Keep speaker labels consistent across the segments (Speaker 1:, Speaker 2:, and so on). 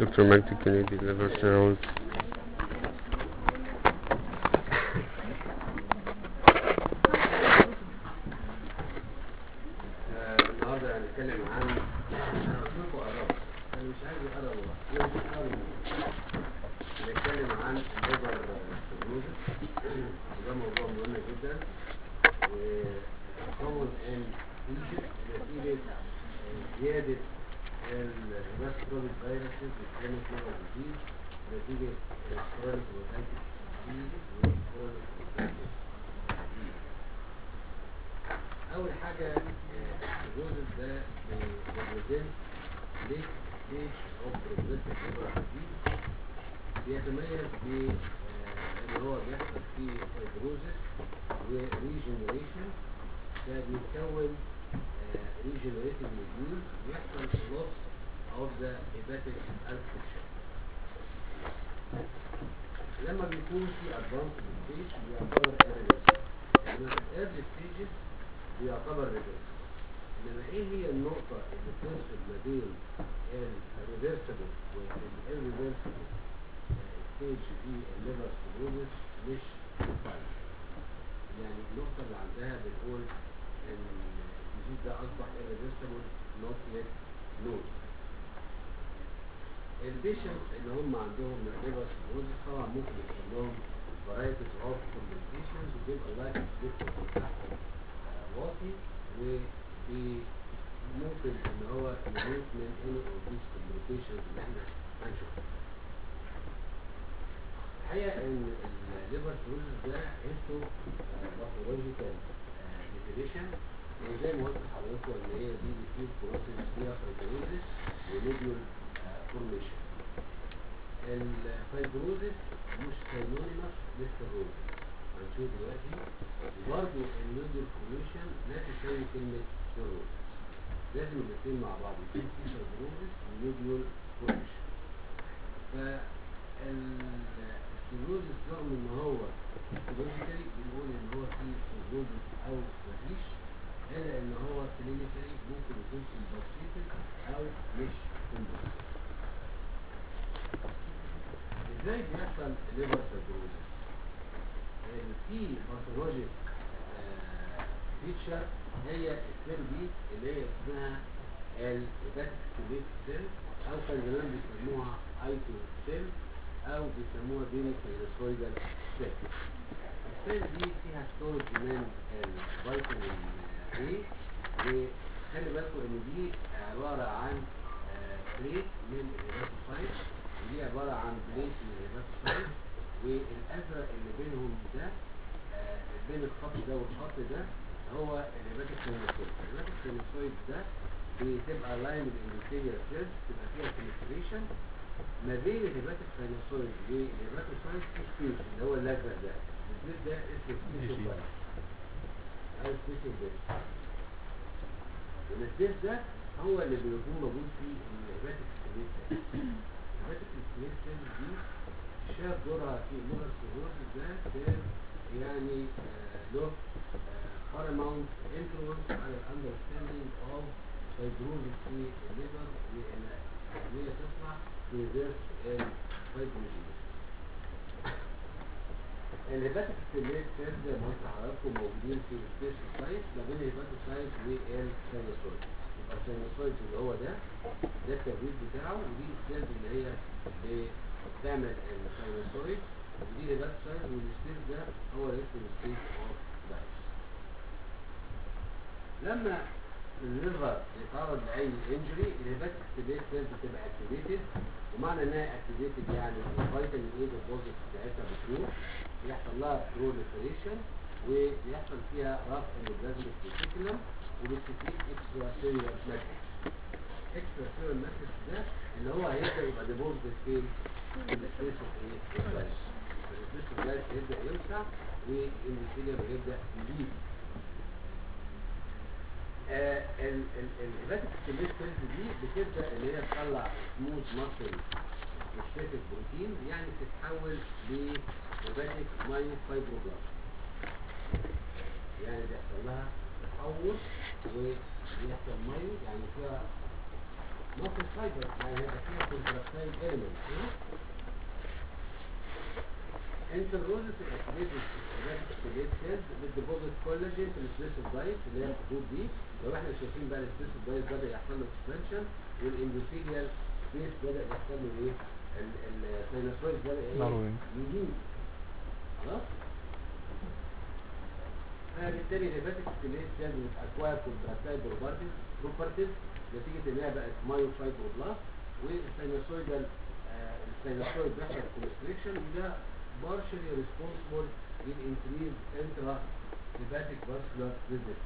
Speaker 1: دكتور مجدي كندي liver cells
Speaker 2: آه، النهارده هنتكلم عن انا قلت لكم قربت انا مش عايز اقرب والله مش قرب هنتكلم عن الليبر سيروزس وده موضوع مهم جدا وتكون ان ايجيبت نتيجه زياده الريسبيراتوري فيروسز والكرونيك ليبر ديزيز نتيجه الكرونيك روتايتس ديزيز والكرونيك روتايتس اول حاجه الجزء ده بيريبريزنت ليت ستيج اوف بروجريسيف ليبر ديزيز بيتميز ب ان هو بيحصل فيه فايبروزس وريجنريشن فبيتكون ريجنريتيف نيوز ويحصل لوس اوف ذا هيباتيك اركتشر لما بيكون في ادفانس ستيج بيعتبر ايرليس يعني الايرلي ستيجز بيعتبر ريفرس انما ايه هي النقطة اللي بتفصل ما بين الريفرسبل والirreversible ستيج في الليفر سيروزس مش فايل يعني النقطة اللي عندها بنقول ان الديزيز ده اصبح irreversible not yet known البيشنتس اللي هم عندهم ليفر سيروزس طبعا ممكن يحصل لهم varieties of complications وبيبقى اللايف اكسبكتنسي بتاعهم واطي وممكن ان هو يموت من any of these complications اللي احنا هنشوفها. الحقيقه ان الليفر سيروزس ده هيستو باثولوجيكال ديفينيشن وزي ما قلت لحضراتكم ان هي دي ديفيوز بروسيس فيها فايبروزس ونوديول فورميشن. الفايبروزس مش سينونيمس للسيروزس هنشوف دلوقتي برضه النوديول فورميشن لا تساوي كلمة سيروزس لازم الاثنين مع بعض يكون في سيروزس ونوديول فورميشن فالسيروزس رغم ان هو فيزيولوجيكالي بنقول ان هو في سيروزس او مفيش الا ان هو كلينيكالي ممكن يكون كومبنسيتد او مش كومبنسيتد ازاي بيحصل ليفر سيروزس؟ في باثولوجيك فيتشر هي السيل دي اللي هي اسمها الهيباتيك ستيليت سيل او كان زمان بيسموها ايتو سيل او بيسموها بيني سينوسويدال سيل السيل دي فيها ستورج من الفيتامين اي وخلي بالكم ان دي عباره عن بليت من الهيباتوسايت ودي عباره عن بليت من الهيباتوسايت والازرق اللي بينهم ده آه بين الخط ده والخط ده هو الهيباتيك سينوسويد الهيباتيك سينوسويد ده بتبقى لاين بالاندوثيليال سيلز تبقى فيها فينستريشن ما بين الهيباتيك سينوسويد والهيباتوسايد في سبيس اللي هو الازرق ده السبيس ده اسمه سبيس او سبيس بيس السبيس ده هو اللي بيكون موجود فيه الهيباتيك سيلز الهيباتيك سيلز دي شاف دورها في الليفر سيروزس ده كان يعني له paramount influence على الاندرستاندينج اوف فايبروزس في الليفر وان هي تطلع ريفيرس الفايبروجينيس الهيباتيك ستيميت سيلز زي ما قلت لحضراتكم موجودين في السبيس سايت ما بين الهيباتوسايت والسينوسويد يبقى السينوسويد اللي هو ده ده التبريد بتاعه ودي السيلز اللي هي بتعمل السينوسويد ودي الهيباتوسايت والسبيس ده هو اللي اسمه سبيس اوف دايس لما الليفر يتعرض لاي انجري الهيباتيك ستيميت سيلز بتبقى اكتيفيتد ومعنى انها اكتيفيتد يعني الفيتامين اي ديبوزيت بتاعتها بتروح يحصل لها بروليفريشن ويحصل فيها رفع البلازميك ريتيكولم وبتسيب اكسترا سيلولار ماتريكس اكسترا سيلولار ماتريكس ده اللي هو هيبدا يبقى ديبوزيت فين؟ في السبيس اوف ايه؟ الجلايس السبيس اوف الجلايس هيبدا يوسع والاندوثيليوم هيبدا يزيد الهيباتيك ستيميت سيلز دي بتبدا ان هي تطلع سموث ماسل مشتتت بروتين يعني تتحول لهيباتيك مايو فايبروبلاست يعني بيحصل لها تحول وبيحصل مايو يعني فيها ممكن فايبر يعني هيبقى فيها كونتراكتايل اليمنت انت الروزس الاكتيفيتد ستيت سيلز بتديبوزيت كولاجين في السبيس دايت اللي هي الخطوط دي لو احنا شايفين بقى السبيس دايت بدا يحصل له اكسبانشن والاندوثيليال سبيس بدا يحصل له ايه السينوسويد بدا ايه
Speaker 3: Narrowing.
Speaker 2: يزيد خلاص فبالتالي الهيباتيك ستيليت سيلز بتاكواير كونتراكتايل بروبرتيز بروبرتيز نتيجه ان هي بقت مايوفايبروبلاست والسينوسويدال السينوسويد بيحصل كونستريكشن وده partially responsible in increased intra hepatic vascular resistance.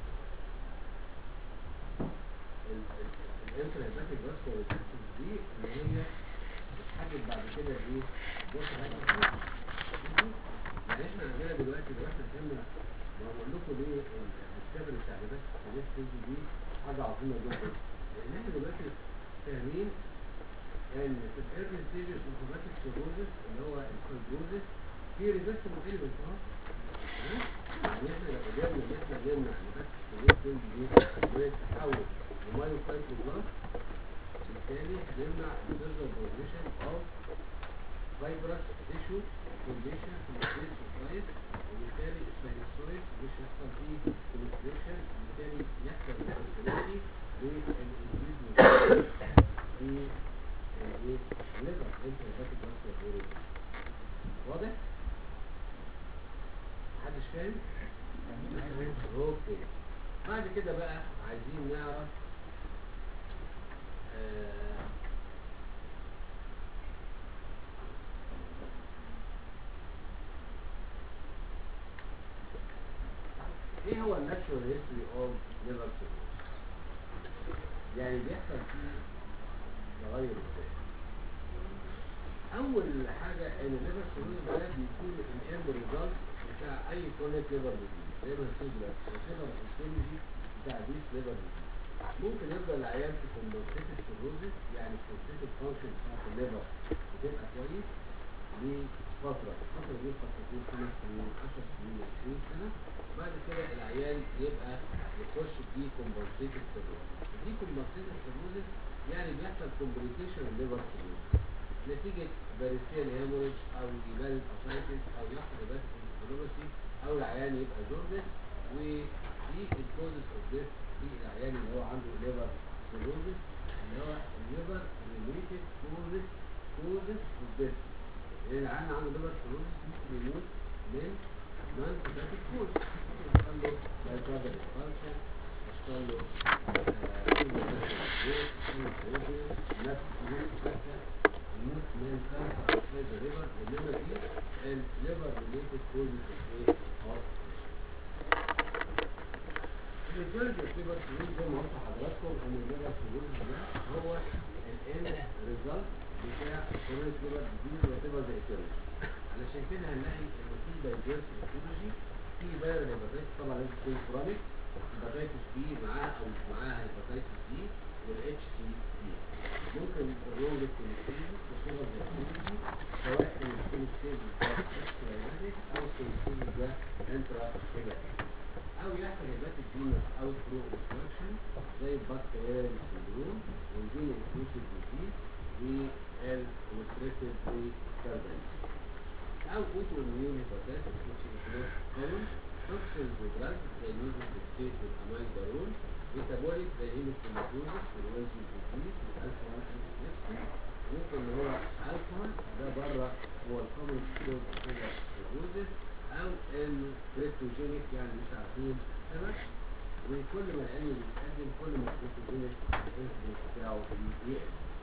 Speaker 2: الانترا هيباتيك vascular resistance دي اللي هي بتحدد بعد كده ايه؟ بص يعني احنا عندنا دلوقتي لو احنا فهمنا ما بقول لكم ليه الديسكفري بتاع الهيباتيك ستيليت دي حاجه عظيمه جدا لان احنا دلوقتي فاهمين ان في الايرلي ستيجز اوف هيباتيك سيروزس اللي هو الفايبروزس في ريفرسبل ايلمنت اهو ها؟ يعني احنا لو قدرنا ان احنا نمنع الهيباتيك سيروزس دي وهي تتحول لمايوفايبروبلاست بالتالي هنمنع الفيرجن بروجريشن اوف فايبرس تيشو كونديشن في السبيس اوف وبالتالي الساينسويد مش هيحصل فيه كونستريكشن وبالتالي يحصل فاسيلتي للانكريز في ايه ليفر انت هيباتيك فاسكولار واضح؟ محدش فاهم؟ اوكي بعد كده بقى عايزين نعرف آه ايه هو الناتشورال هيستوري اوف ليفر سيروز يعني بيحصل فيه تغير ازاي اول حاجه ان الليفر سيروز ده بيكون الاند ريزلت بتاع اي كرونيك ليفر ديزيز زي ما قلت لك الفيبر هيستولوجي بتاع ديس ليفر ديزيز ممكن يفضل العيان في كومبنسيتد سيروزس يعني الكومبنسيتد فانكشن بتاعت الليفر بتبقى كويس لفتره الفتره دي قد تكون خمس سنين 10 سنين 20 سنه بعد كده العيان يبقى يخش في كومبنسيتد سيروزس دي كومبنسيتد سيروزس يعني بيحصل كومبليكيشن الليفر سيروزس نتيجة باريسيال هيموريج أو جبال أسايتس أو يحصل بس انفلوباسي أو العيان يبقى جوردس ودي الكوزس أوف ديث في العيان اللي هو عنده ليفر سيروزس اللي هو الليفر ريليتد كوزس كوزس أوف ديث لأن العيان عنده ليفر سيروزس ممكن يموت من نون هيباتيك كوز يحصل له مايكروبيال ديسفانكشن يحصل له نفس يموت من كانسر اوتسايد ذا ليفر انما دي الليفر ريليتد كوزز اوف ايه؟ اوف الريزلت الليفر سيروز زي ما قلت لحضراتكم ان الليفر سيروز ده هو الاند ريزلت بتاع كورونيك ليفر ديزيز وتبقى زي كده علشان كده هنلاقي ان في دايفيرس ايتيولوجي في فيرال هيباتيتس طبعا لازم تكون كرونيك هيباتيتس بي معاها او مش معاها هيباتيتس دي والاتش سي دي ممكن الرول الكوليستيز تصير زي الكوليستيز سواء كان الكوليستيز ده اكسترا او الكوليستيز ده انترا هيباتيك او يحصل هيباتيك فينس او ثرو اوبستراكشن زي البكتيريال سندروم والجين انكلوسيف ديزيز والكوليستريتيف كاردايتس او اوتو اميون هيباتيتس which is not common toxins ودراجز زي ميزوفيكسيت والامايدارول ميتابوليك زي هيموكروماتوزس والوزن الديزيز والالفا 1 انتي ممكن ان هو الكحول ده بره هو الكومن كوز اوف سيروزس او انه كريبتوجينيك يعني مش عارفين السبب وكل ما العلم بيتقدم كل ما الكريبتوجينيك الانسيدنس بتاعه بيقل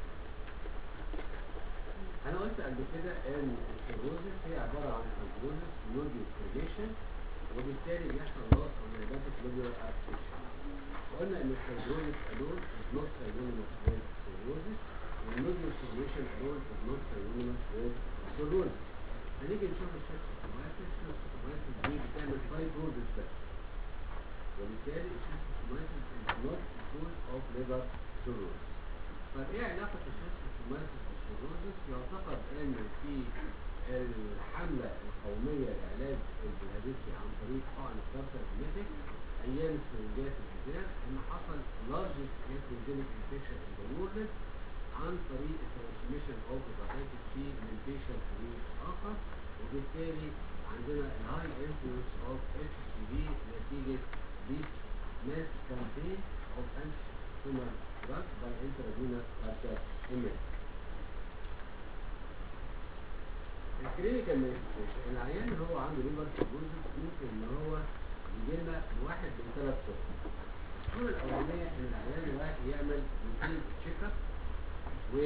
Speaker 2: انا قلت قبل كده ان السيروزس هي عباره عن فايبروزس نوديو فورميشن وبالتالي بيحصل لوس او هيباتيك لوبيولار ابسيشن وقلنا ان الفايبروزس الون is not synonymous with cirrhosis والنوديو فورميشن الون is not synonymous with cirrhosis هنيجي نشوف الشيستوسومايتس الشيستوسومايتس دي بتعمل فايبروزس بس وبالتالي الشيستوسومايتس is not a cause of liver cirrhosis طب ايه علاقة الشيستوسومايتس بالسيروزس؟ يعتقد ان في الحملة القومية لعلاج البلهارسيا عن طريق حقن الكارترجينيتك ايام السرنجات الجزائر ان حصل largest nephrogenic infection in the world عن طريق الترانسميشن اوف هيباتيتس سي من بيشنت لآخر وبالتالي عندنا الهاي انفلونس اوف اتش سي في نتيجه this mass campaign of anti-tumor drugs by intravenous cardiac image. الكلينيكال مانيفستيشن العيان اللي هو عنده ليفر سيروزس ممكن ان هو يجي لنا بواحد من ثلاث صور. الصورة الأولانية إن العيان رايح يعمل روتين تشيك اب و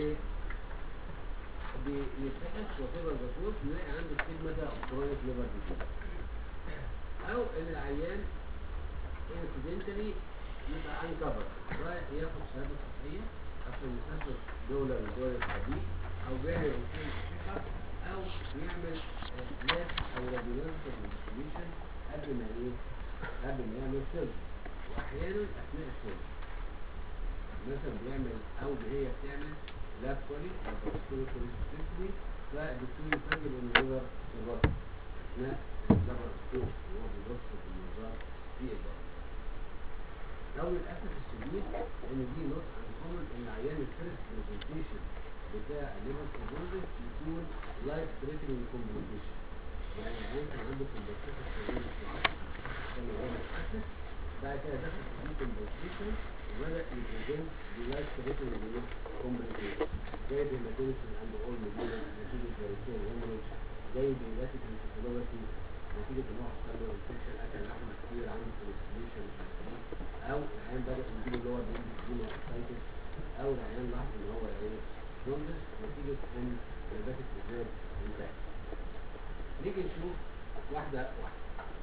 Speaker 2: بيتفحص وتبقى الرسول نلاقي عنده ستيجماتا أو كرونيك ليفر ديزيز. أو إن العيان انسيدنتالي يبقى انكفر رايح ياخد شهادة صحية عشان يسافر دولة من دول الخليج أو بيعمل روتين تشيك اب او يعمل لاب او راديولوجيكال انفستيجيشن قبل ما ايه قبل ما يعمل سيرجري واحيانا اثناء السيرجري مثلا بيعمل او هي بتعمل لاب كولي او كوليسترول فالدكتور يسجل ان الليفر الرطب اثناء الليفر سكوب وهو بيبص بالمنظار في البطن او للاسف الشديد ان دي نوت انكومن ان عيان الفيرست برزنتيشن بتاع الليفر سيروزس يكون لايف ثريتنج كومبليكيشن يعني العيان كان عنده كومبليكيشن سيروزس كان هو متأسس بعد كده دخل في كومبليكيشن وبدأ يبريزنت بلايف ثريتنج كومبليكيشن زي الهيماتيمسيس عند اول مدينة نتيجة فيروسين هيموريج زي بيلاتيك انسفالوباثي نتيجة ان هو حصل له انفكشن اكل لحمة كتير عنده كوليستريشن مش عارف ايه او العيان بدأ يجيله اللي هو بيندكس او العيان لاحظ ان هو ايه جوندس نتيجة ان نباتة الزاد انتهت. نيجي نشوف واحدة واحدة.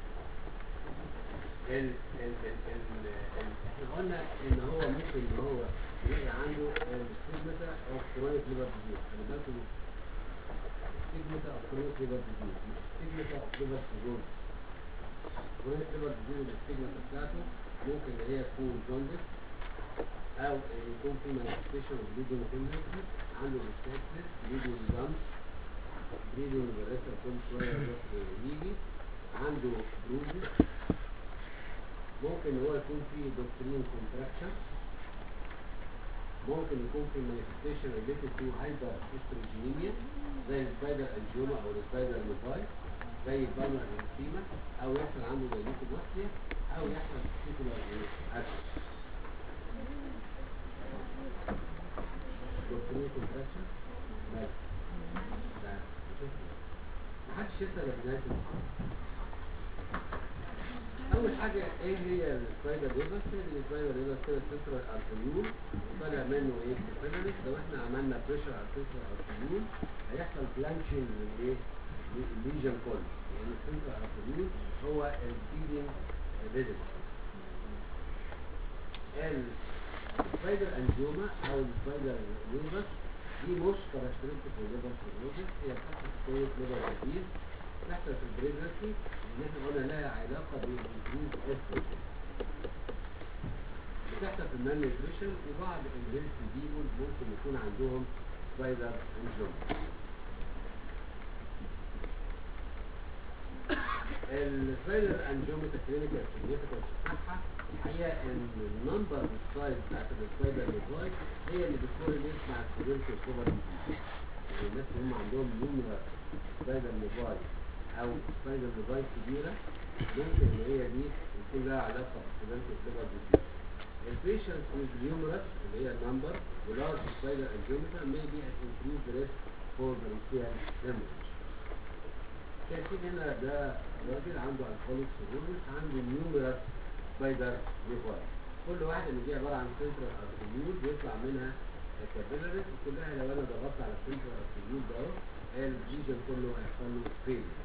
Speaker 2: ال ال ال ال ال احنا قلنا ان هو ممكن ان هو يبقى عنده الستيجماتا اوف كرونيك ليفر ديزيز خلي بالكم الستيجماتا اوف كرونيك ليفر ديزيز مش الستيجماتا اوف ليفر سيروز كرونيك ليفر ديزيز الستيجماتا بتاعته ممكن ان هي تكون جوندس او يكون في مانيفستيشن اوف بليدنج تندنسي عنده ديستاكسس بليدنج جامس بليدنج بالريسر كل شويه يروح يجي عنده بروزس ممكن هو يكون في دوكترين كونتراكشن ممكن يكون في مانيفستيشن ريليتد تو هايبر استروجينيميا زي السبايدر انجيوما او السبايدر ميفاي زي البالمر انسيما او يحصل عنده دايليتوماستيا او يحصل سيكولار اكشن دكتورين كونتراكشن بس بس محدش يسأل بداية أول حاجة إيه هي السبايدر ريبس؟ السبايدر ريبس كده سنترال أرتريول وطالع منه إيه كابيلاريز لو إحنا عملنا بريشر على السنترال أرتريول هيحصل بلانشنج للإيه؟ الليجن كله يعني السنترال أرتريول هو الفيدنج ريدس السبايدر انجيوما او السبايدر ليفر دي مش كاركترستيك للليفر سيروزس هي بتحصل في كويس ليفر ديزيز بتحصل في البريجنسي ان احنا قلنا لها علاقه بالانكريز استروجين بتحصل في المان نيوتريشن وبعض الهيلثي بيبول ممكن يكون عندهم سبايدر انجيوما السبايدر انجيوما الكلينيكال سيجنيفيكانس بتاعها الحقيقه ان النمبر بالسايز بتاعت السبايدر ميفاي هي اللي بتكورليت مع السيفيرتي اوف ديزيز يعني الناس اللي هم عندهم نمرة سبايدر ميفاي او سبايدر ميفاي كبيره ممكن ان هي دي يكون لها علاقه بالسيفيرتي اوف ديزيز البيشنت with numerous اللي هي النمبر ولارج سبايدر انجيوما may be at increased risk for bronchial hemorrhage شايفين هنا ده راجل عنده الكوليك سيروزس عنده نيوميرس سبايدر ميفاي كل واحده من دي عباره عن سنترال ارتريول بيطلع منها كابيلاريز وكلها لو انا ضغطت على السنترال ارتريول ده اهو الريجن كله هيحصل له فيلير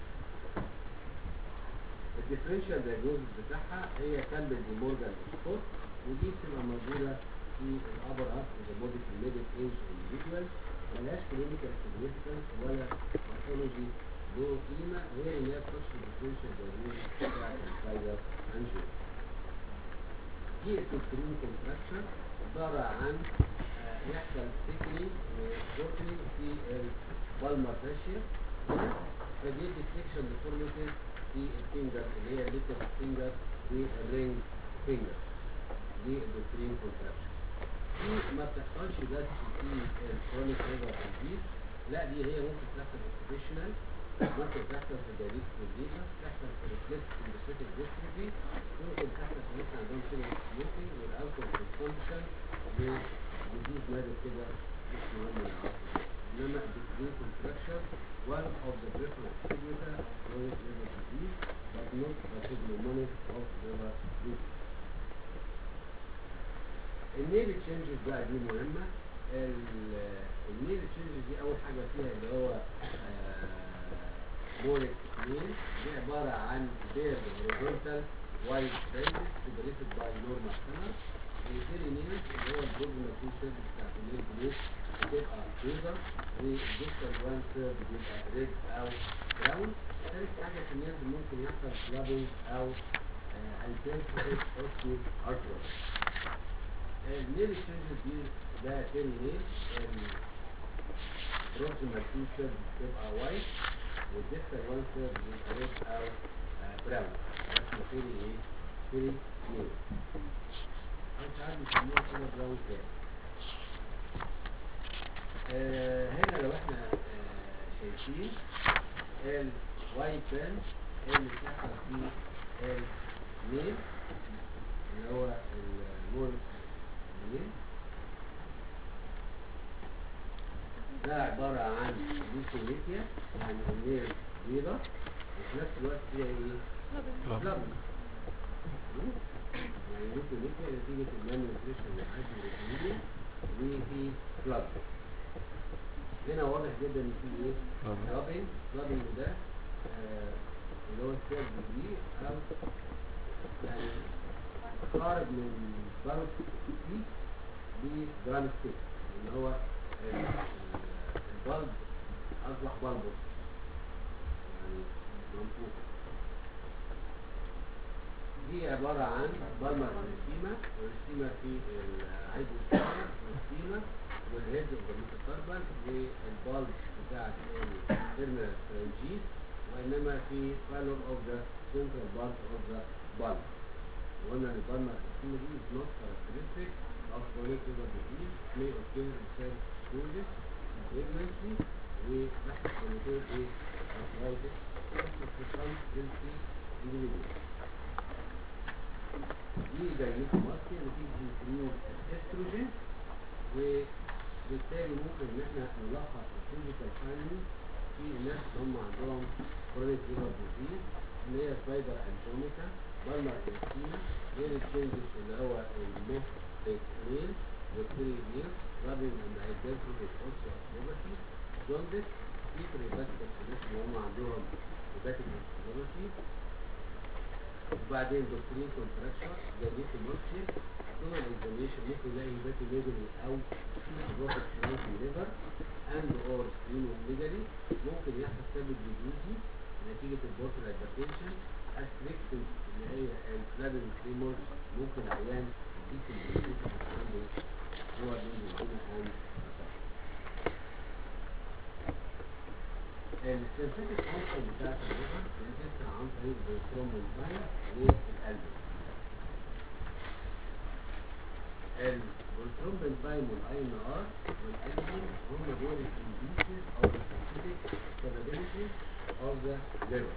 Speaker 2: الديفرنشال دايجنوزس بتاعها هي كلب دي مورجان سبوت ودي بتبقى موجوده في الابر اب ذا بودي في الميدل ايج انديفيدوال ملهاش كلينيكال سيجنيفيكانس ولا باثولوجي له قيمه غير ان هي تخش في الديفرنشال دايجنوزس بتاعت السبايدر انجيو دي الدكتورين كونتراكشن عباره عن آه، يحصل سيكلي وبروتين في البالمر فاشيا فدي ديفليكشن ديفورميتي في الفينجر اللي هي الليتل فينجر والرينج فينجر دي الدكتورين كونتراكشن في ما بتحصلش بس في الكرونيك ليفر ديزيز لا دي هي ممكن تحصل اوكيبيشنال ممكن تحصل في دايريت كوليتا تحصل في ريفلكس كومبسيتيف ديستروفي ممكن تحصل في ناس عندهم كده سموكينج والالكول كونسومشن وديزيز نادر كده مش مهم نعرفه انما الديسبلين كونتراكشن one of the preferred distributor of chronic liver disease but not the pneumonic of liver disease النيل تشينجز بقى دي مهمة النيل تشينجز دي أول حاجة فيها اللي هو مولك نيل دي عبارة عن بير هوريزونتال وايت بيرز سيبريتد باي نورمال كلر الثاني نيل اللي هو البروجنا تو سيرفيس بتاعت النيل بليس بتبقى بيضة والديستال وان سيرف بيبقى ريد أو براون ثالث حاجة في النيل ممكن يحصل كلابنج أو انتنسيتي اوستيو ارتروس النيل تشينجز دي ده تاني نيل البروكسيمال تو سيرف بتبقى وايت والديستال وان سيرف بيبقى ريد أو براون ده اسمه تاني ايه؟ تاني نيل أو ساعات بيسموها كده براون كاب آه هنا لو احنا آه شايفين الوايت بان اللي بتحصل فيه الميل اللي هو المول الميل ده عبارة عن ليكوليتيا يعني الميل بيضة وفي نفس الوقت فيها ايه؟ لبن يعني ليكوليتيا نتيجة المان نيوتريشن والهايدروجين وفي بلاد هنا واضح جدا ان في ايه؟ كلابنج كلابنج ده آه اللي هو السيرف دي او يعني خارج من بارت سيك بجرام ستيك اللي هو البلب اصبح بلبس يعني منفوخ دي عبارة عن بالمر ريسيما وريسيما في الهيدروسيما والسيما والهيد والميتاكربل والبالب بتاع التيرمينال فرنجيز وانما في فالور اوف ذا سنترال بارت اوف ذا بالب وقلنا ان البالمر ريسيما دي is not characteristic of chronic liver disease may occur in cell stages in pregnancy وتحت كونيتور ايه arthritis في some healthy individuals دي جايلته ماسكي نتيجة انكريوز الاستروجين وبالتالي ممكن ان احنا نلخص الفيزيكال فايندنج في الناس اللي هم عندهم كرونيك ليفر ديزيز اللي هي سبايدر انتوميكا بالمر انسينا غير التشينجز اللي هو الميث ميل والتري ميل رابين اند هيدرسيس اوسو اكتيفيتي جوندس في بريباتيك الناس اللي هم عندهم هيباتيك انسيلوباتي وبعدين دكتورين كونتراكشن جديد المصري طول الاكزاميشن ممكن يلاقي هيباتي ميجري او روبوت فرانك ليفر اند اور سكرينو ميجري ممكن يحصل سبب ديزيزي نتيجة البورتال هايبرتنشن استريكتد اللي هي الفلابين كريمور ممكن عيان يديك الديزيز عنده هو بين الهنا اند السنسيتيف فانكشن بتاعت الليفر بتتسع عن طريق البروترومبين والقلب البروترومبين والاي ان ار والالبوم هم دول الانديسز او السنسيتيف capabilities of the liver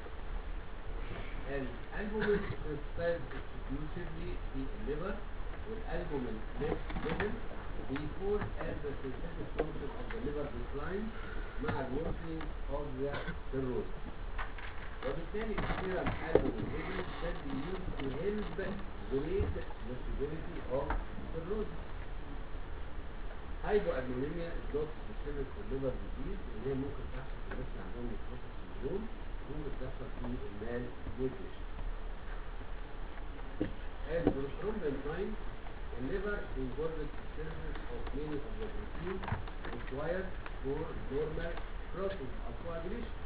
Speaker 2: الالبومين synthesized exclusively في الليفر والالبومين level before as the synthetic function of the liver declines مع الوركينج اوف ذا سيروز وبالتالي السيرم البومين level can be used to help relate the severity of cirrhosis هايبوأدمونيميا is not specific for liver disease اللي هي ممكن تحصل في الناس اللي عندهم نيكروتيك سندروم ممكن تحصل في المال نيوتريشن As prothrombin time, the liver involves the synthesis of many of the proteins required for normal process of coagulation.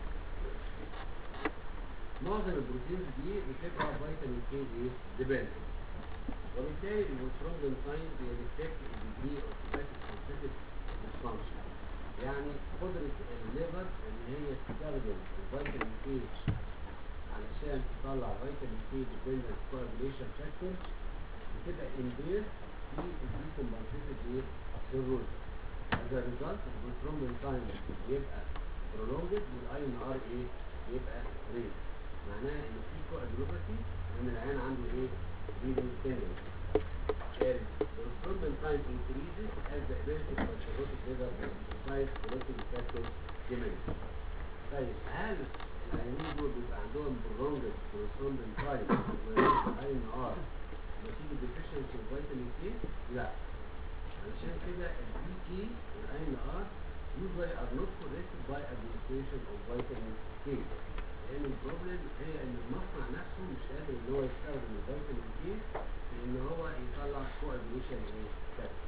Speaker 2: معظم البروتينز دي بتبقى فيتامين كي دي ديبندنت وبالتالي البروثرومبين ساين بيرفلكت الديجري اوف هيباتيك سينثيتيك ديسفانكشن يعني قدرة الليفر ان هي تستخدم الفيتامين كي علشان تطلع فيتامين كي ديبندنت كوagulation فاكتور بتبقى امبير في الدي كومبنسيتد ايه سيروز as a result البروترومبين تايم يبقى prolonged والاي ان ار ايه يبقى ريز معناها ان في كوادروباثي ان العيان عنده ايه bleeding tendency the proton time increases as the ability of the cirrhotic liver to synthesize protein factor diminishes. طيب هل العيانين دول بيبقى عندهم prolonged proton time اي ان ار نتيجة deficiency of vitamin K؟ لا. علشان كده البي كي والاي ان ار usually are not corrected by administration of vitamin K. لان البروبلم هي ان المصنع نفسه مش قادر ان هو يستخدم الفيتامين كي في ان هو يطلع كواجوليشن ايه فاتس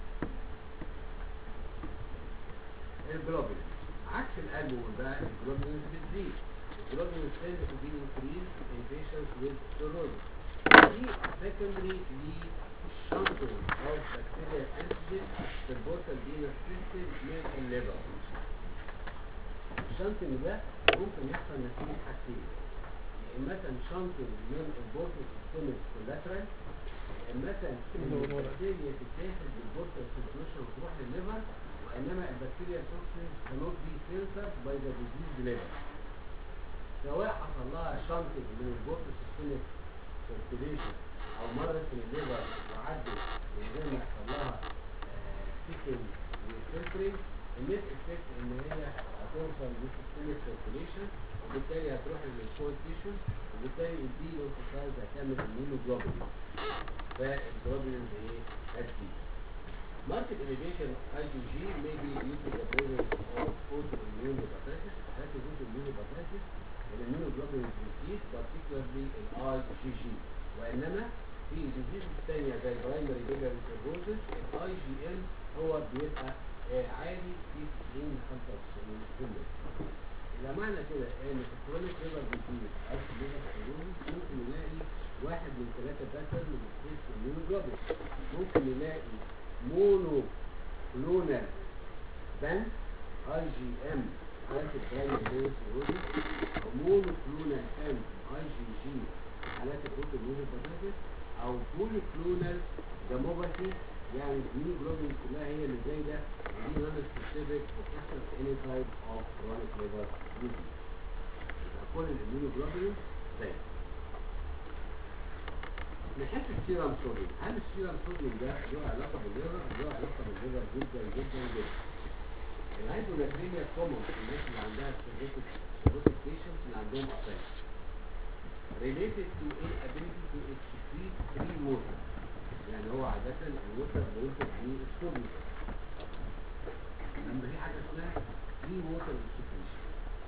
Speaker 2: الجلوبولين عكس الالبوم بقى الجلوبولين بتزيد الجلوبولين tend to be increased in patients with cirrhosis دي secondary لشنطن او bacterial antigen في البورتال فينس سيستم من الليفر الشنطن ده ممكن يحصل نتيجة حاجتين يا اما مثلا شنطن من البورتال سيستمك كولاترال يا اما مثلا ان البكتيريا تتاخد بالبورتال سيركيوليشن وتروح للليفر وانما البكتيريا توكسين cannot be filtered by the disease liver سواء حصل لها شنطن من البورتال سيستمك سيركيوليشن او مرت من الليفر وعدت من غير ما يحصل لها سيكنج وفلترنج النت افكت ان هي هتوصل للسيستميك سيركيوليشن وبالتالي هتروح للكول تيشو وبالتالي الدي لوكوسايز هتعمل immunoglobulin فالجلوبولين ايه هتزيد Market elevation of IgG may be due to the presence of autoimmune hepatitis, that is autoimmune hepatitis, and immunoglobulin increase, particularly in IgG. وإنما في الديزيز الثانية زي البرايمري بيلر سيروزس الاي جي ام هو بيبقى آه، عالي في 90 ل 95% يبقى معنى كده ان في الكرونيك ليفر ديزيز او في الليفر سيروزس ممكن نلاقي واحد من ثلاثة باترن من الكيس الميونوجلوبين ممكن نلاقي مونو كلونال بان اي جي ام حالات البرايمري بيلر سيروزس او مونو كلونال بان اي جي جي حالات البروتين هيباتيتس او بولي كلونال جاموباثي يعني الهيموجلوبين كلها هي اللي زي ده ودي نون سبيسيفيك وبتحصل في اني تايب اوف كرونيك ليفر ديزيز يبقى كل الهيموجلوبين زي من حيث السيرم صوديوم هل السيرم صوديوم ده له علاقه بالليفر؟ له علاقه بالليفر جدا جدا جدا الهايبوناتريميا كومن في الناس اللي عندها سيروتيك سيروتيك بيشنتس اللي عندهم افايل related to inability to excrete free water يعني هو عادة الوتر بيوصل بالصوديوم لما في حاجة اسمها free water excretion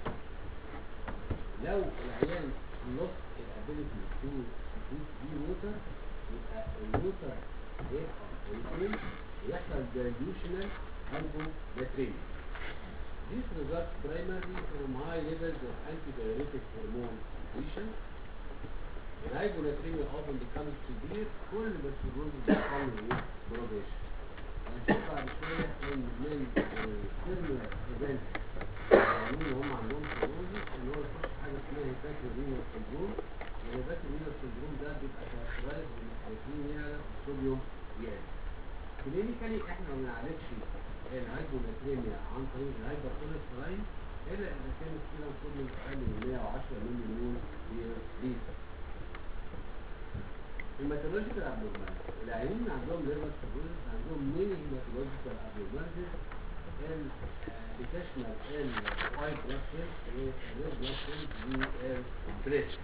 Speaker 2: لو العيان lost الability to secrete free water يبقى الوتر هيبقى ويكون ويحصل dilutional hyponatremia This results primarily from high levels of antidiuretic hormone secretion الهايبوناتريميا often becomes severe كل ما السيروز بيحصل له ايه؟ بروجريشن. هنشوف بعد شويه ان من السيرمال ايفنت اللي هم عندهم سيروزس ان هو يخش في حاجه اسمها هيباتو رينال سندروم والهيباتو رينال سندروم ده بيبقى كاركترايز بالكرياتين يعلى والصوديوم يعلى. كلينيكالي احنا ما بنعالجش الهايبوناتريميا عن طريق الهايبركوليستراين الا اذا كان السيرم صوديوم اقل من 110 ملي مول لتر. الميثولوجيكال ابنورمال العيانين اللي عندهم ليفر سيروزس عندهم ميني هيماتولوجيكال ابنورمالز بتشمل الوايت بلاد سيلز والريد بلاد سيلز والبريست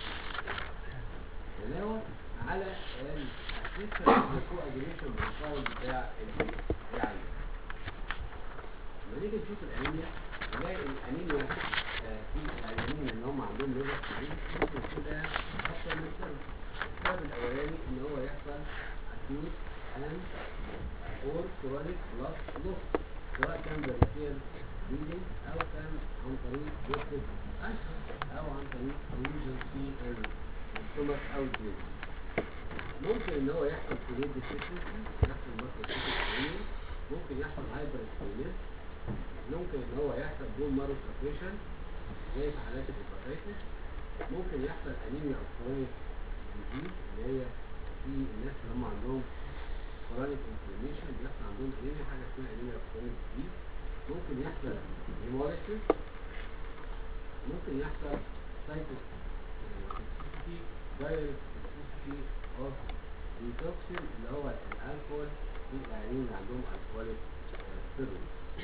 Speaker 2: علاوه على الاسيستنت كواجوليشن بروفايل بتاع العيان لما نيجي نشوف الانيميا نلاقي الانيميا آه، في العيانين اللي هم عندهم ليفر سيروزس ممكن كده اكتر من سبب السبب الاولاني ان هو يحصل acute and or chronic blood loss سواء كان بكتير bleeding او كان عن طريق بوتد ألسر او عن طريق lesion في السtomach او الجلد ممكن ان هو يحصل فلويد deficiency يحصل ماكروسيتك ممكن يحصل هايبر ممكن ان هو يحصل بون مارو سبريشن زي في حالات الهيباتيتس ممكن يحصل انيميا او كرونيك ديزيز اللي هي في الناس اللي هم عندهم كرونيك انفلاميشن بيحصل عندهم انيميا حاجه اسمها انيميا كرونيك ديزيز ممكن يحصل هيموليسيس ممكن يحصل سايتوس توكسيسيتي دايركت توكسيسيتي اوف ديتوكسين اللي هو الالكول في العيانين اللي عندهم الكوليك ستيرويد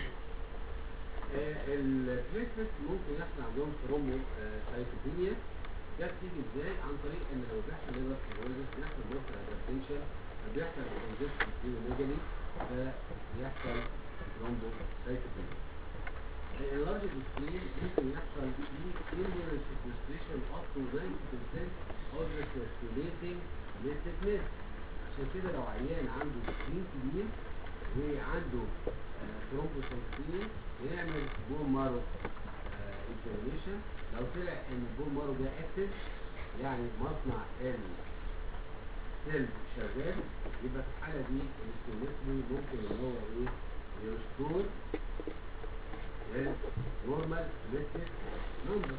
Speaker 2: البليتلت ممكن يحصل عندهم ثرومبو سايتوبينيا ده بتيجي ازاي عن طريق ان لو بيحصل ليفر سيروزس بيحصل بوستر ادابتيشن بيحصل كونجكشن سبلينوميجالي فبيحصل ثرومبو سايتوبينيا اللارج سكرين ممكن يحصل فيه inborn sequestration up to 90% of the circulating platelet mass عشان كده لو عيان عنده سكرين كبير وعنده ثرومبوسايتوبينيا بيعمل بون مارو اكزامينيشن لو طلع ان البون مارو ده اكتف يعني مصنع السيل شغال يبقى في الحاله دي الاستيميتري ممكن ان هو ايه يرستور النورمال بليتلت نمبر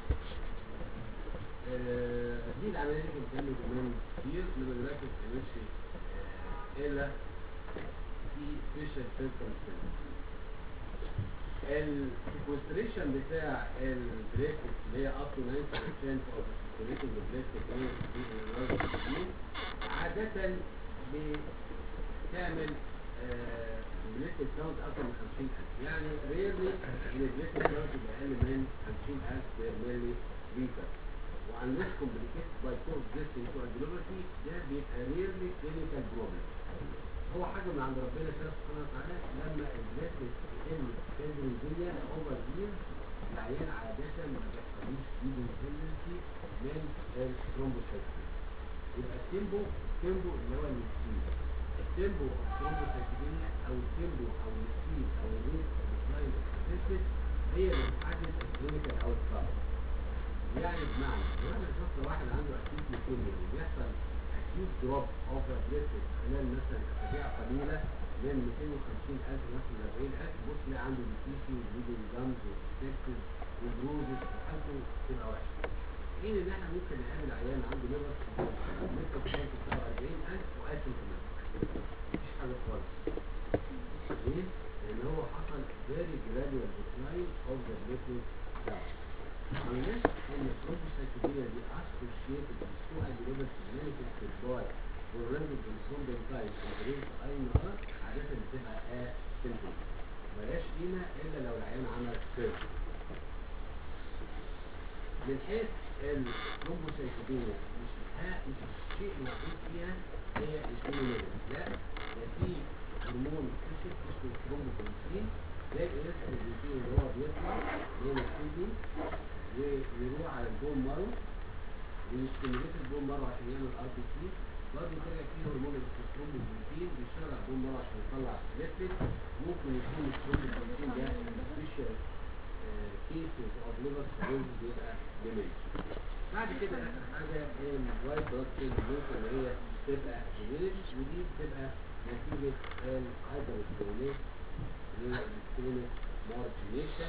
Speaker 2: دي العمليه اللي بتعمل زمان كتير انما دلوقتي ما بتعملش آه، الا في سبيشال سيركمستانس السيكوستريشن بتاع البليتلت اللي هي up to 90% of the circulating platelet في النورمال عادة بتعمل بليتلت كاونت اكتر من 50000 يعني ريرلي ان البليتلت كاونت يبقى اقل من 50000 بير ملي لتر وانلس كومبليكيت باي كورس ديستنج تو انجلوباسي ده بيبقى ريرلي كلينيكال بروبلم هو حاجه من عند ربنا كده سبحانه وتعالى لما البليتلت تقل تندريجيا اوفر يير العيان عاده ما بيحصلوش ديبندنسي من الثرومبوسايتوبينيا يبقى التيمبو التيمبو اللي هو السبيد التيمبو اوف ثرومبوسايتوبينيا او التيمبو او السبيد او الريت او السلاين اوف هي اللي بتحدد الكلينيكال اوت كام يعني بمعنى لو احنا شفنا واحد عنده اكيوت ليكيميا وبيحصل اكيوت دروب اوف بليتلت خلال مثلا اسابيع قليله من 250000 مثلا ل 40000 بص تلاقي عنده ديكيسي وبليدنج جامز وسكتس وبروزس وحالته تبقى وحشه حين ان احنا ممكن نقابل عيان عنده ليفر ممكن كانت بتاعه 40000 واسيمتوماتيك مفيش حاجه خالص ليه؟ لان هو حصل very gradual decline of the platelet count unless ان الثرومبوسايتوبينيا دي associated with coagulopathy manifested by prolonged thrombin type and raised INR عادة بتبقى asymptomatic ملهاش قيمة إلا لو العيان عمل سيرجري من حيث الثرومبوسايتوبينيا مش ها مش الشيء الموجود فيها هي الكيمونيجن لا ده في هرمون كيسك اسمه الثرومبوكونسين ده الالكتروبروتين اللي هو بيطلع من الكدني ويروح على البون مارو ويستمريت البون مارو عشان يعمل ار بي سي برضه طلع فيه هرمون الثرومبوكونسين بيشتغل على البون مارو عشان يطلع بليتلت ممكن يكون الثرومبوكونسين ده سبيشال كيسز اوف ليفر سيروز بيبقى ديمنش بعد كده اخر حاجه هي الوايت بلاد سيل ممكن ان هي تبقى ديمنش ودي بتبقى نتيجه الهايبر ستيميليت للستيميليت مارجنيشن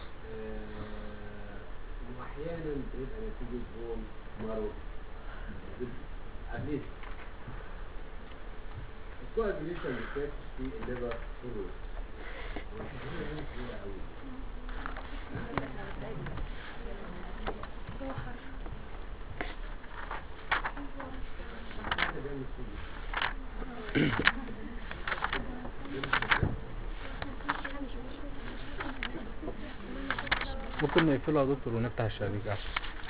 Speaker 2: واحيانا بيبقى نتيجه بون مارو ابليس الكواجوليشن بتاعت في الليفر سيروز وهي كبيره قوي
Speaker 3: ممكن نقفلها يا دكتور ونفتح الشبابيك احسن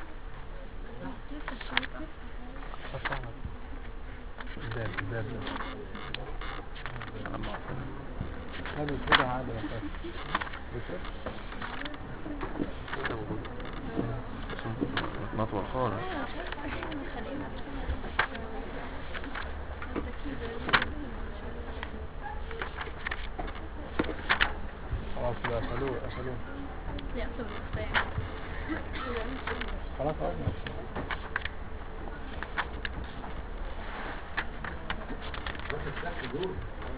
Speaker 3: باب باب هذا كده عادي ما فيهاش.
Speaker 1: مطوع خالص
Speaker 3: خلاص كده قفلوه قفلوه خلاص خلاص
Speaker 2: واخد تحت دول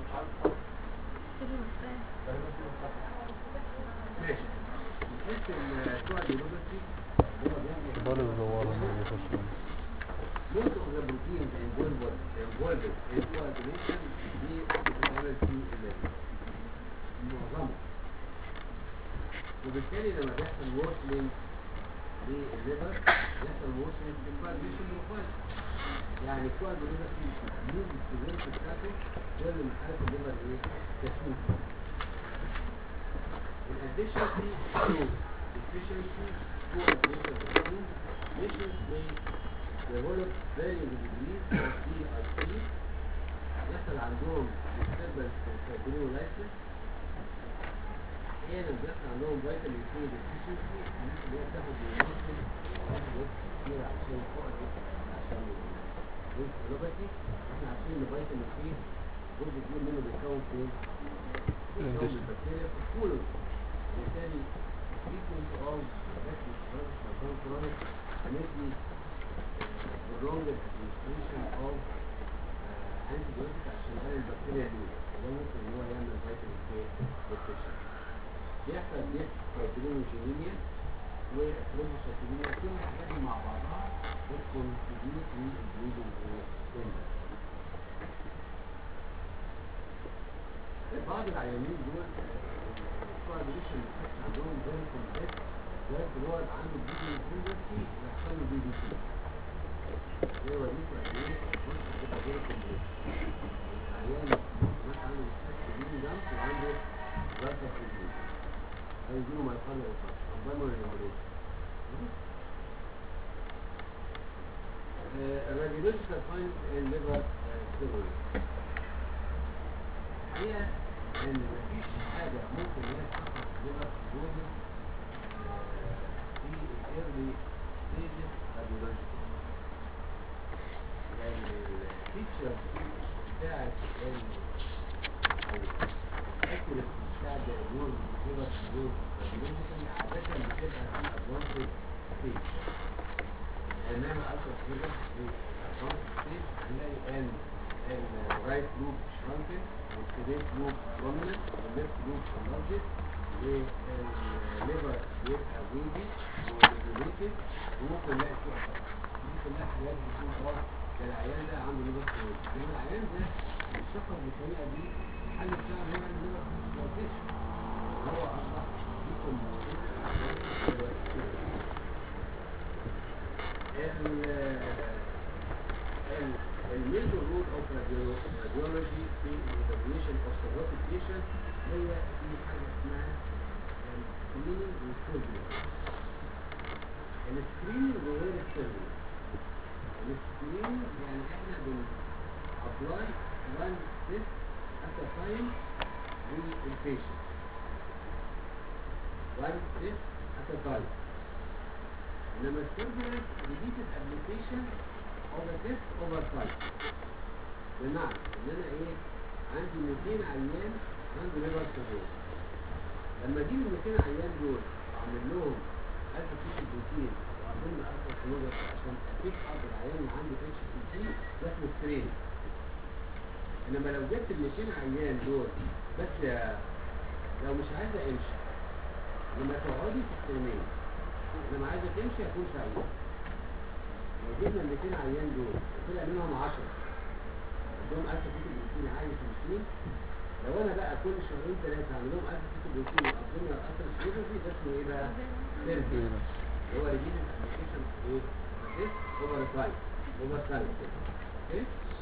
Speaker 2: ماشي بحيث الكواجولوباسي هو بيعمل
Speaker 3: دول الزوار هم اللي بيخشوا
Speaker 2: most of the proteins involved involved in coagulation دي بتتعمل في الليفر معظمها وبالتالي لما بيحصل worsening للليفر بيحصل worsening في الcoagulation بروفايل يعني الكوagulation في مين السيفيرتي بتاعته كل ما حالة الليفر ايه تسوق In addition to deficiency coagulation proteins, patients may develop varying degrees of DIC يحصل عندهم disturbance في fibrinolysis احيانا بيحصل عندهم فيتامين سي deficiency الناس اللي هي بتاخد بيمارسل وحاجات كتير عشان الفقر عشان الانسولوباتي احنا عارفين ان فيتامين سي جزء كبير منه بيتكون فين؟ بيتكون من البكتيريا في الكولون وبالتالي treatment of infectious chronic or chronic هندي prolonged administration of antibiotic عشان يقلل البكتيريا دي وده ممكن ان هو يعمل فيتامين سي deficiency بيحصل ديت فايبرينوجينيميا وفلوبوسيتيميا كل الحاجات دي مع بعضها بتكونتريبيوت للبليدنج سيندروم بعض العيانين دول الكوagulation بتحس عندهم فيري كومبلكس لغايه ان هو يبقى عنده بليدنج تندنسي ويحصل له بي بي سي زي وريته قد ايه بص بتبقى فيري كومبلكس العيان مثلا عنده ستريس بليدنج دامس وعنده فاسا بليدنج هيجيله مايكارديال انفاركشن ربما يمرض الراديولوجيكال فايند ان ليفر ستيرويد الحقيقه ان مفيش حاجه ممكن ان هي تحصل في ليفر ستيرويد في الايرلي ستيجز راديولوجيكال يعني الفيتشرز بتاعت ال او الاكيوريسي بتاع الدياجنوز ليفر ستيرويد راديولوجيكال عاده بتبقى في ادفانسد ستيج انما الالترا سيلر في ادفانسد ستيج هنلاقي ان الرايت لوب شرانكن والسيديت لوب دوميننت والليفت لوب انلارجد والليفر بيبقى ويدي وريجوليتد وممكن نلاقي فيه أثر. دي كلها حاجات بتكون خلاص ده العيان ده عنده ليفر ستيرويد لان العيان ده بيشخص بالطريقه دي الحل بتاعه هو الليفر ستيرويد هو اصبح يكون الميجر رول اوف راديولوجي في الايفالويشن اوف سيروتيك بيشنت هي في حاجه اسمها السكريننج والسيرجري السكريننج وغير السيرجري السكريننج يعني احنا بن ابلاي وان تيست ات ا تايم للبيشنت وان تيست ات ا تايم انما السيرجري repeated application of a test over time بمعنى ان انا ايه عندي 200 عيان عنده ليفر سيروز لما اجيب ال 200 عيان دول واعمل لهم الفا فيش بروتين واعمل له الفا سيروز عشان افيك اب العيان اللي عنده اتش بي سي ده اسمه سكرين انما لو جبت ال 200 عيان دول بس يا لو مش عايزه امشي لما تقعدي في السنين لما عايزه تمشي هكون سعيد لو جبنا ال 200 عيان دول وطلع منهم 10 عندهم 1000 كتب بروتين عالي 50 لو انا بقى كل شهرين ثلاثه اعمل لهم 1000 كتب بروتين وابدوني على الاثر السيروسي ده اسمه ايه بقى؟ سيرفي اللي هو ريبيت ابلكيشن ايه؟ تيست اوفر تايم اوفر تايم اوكي؟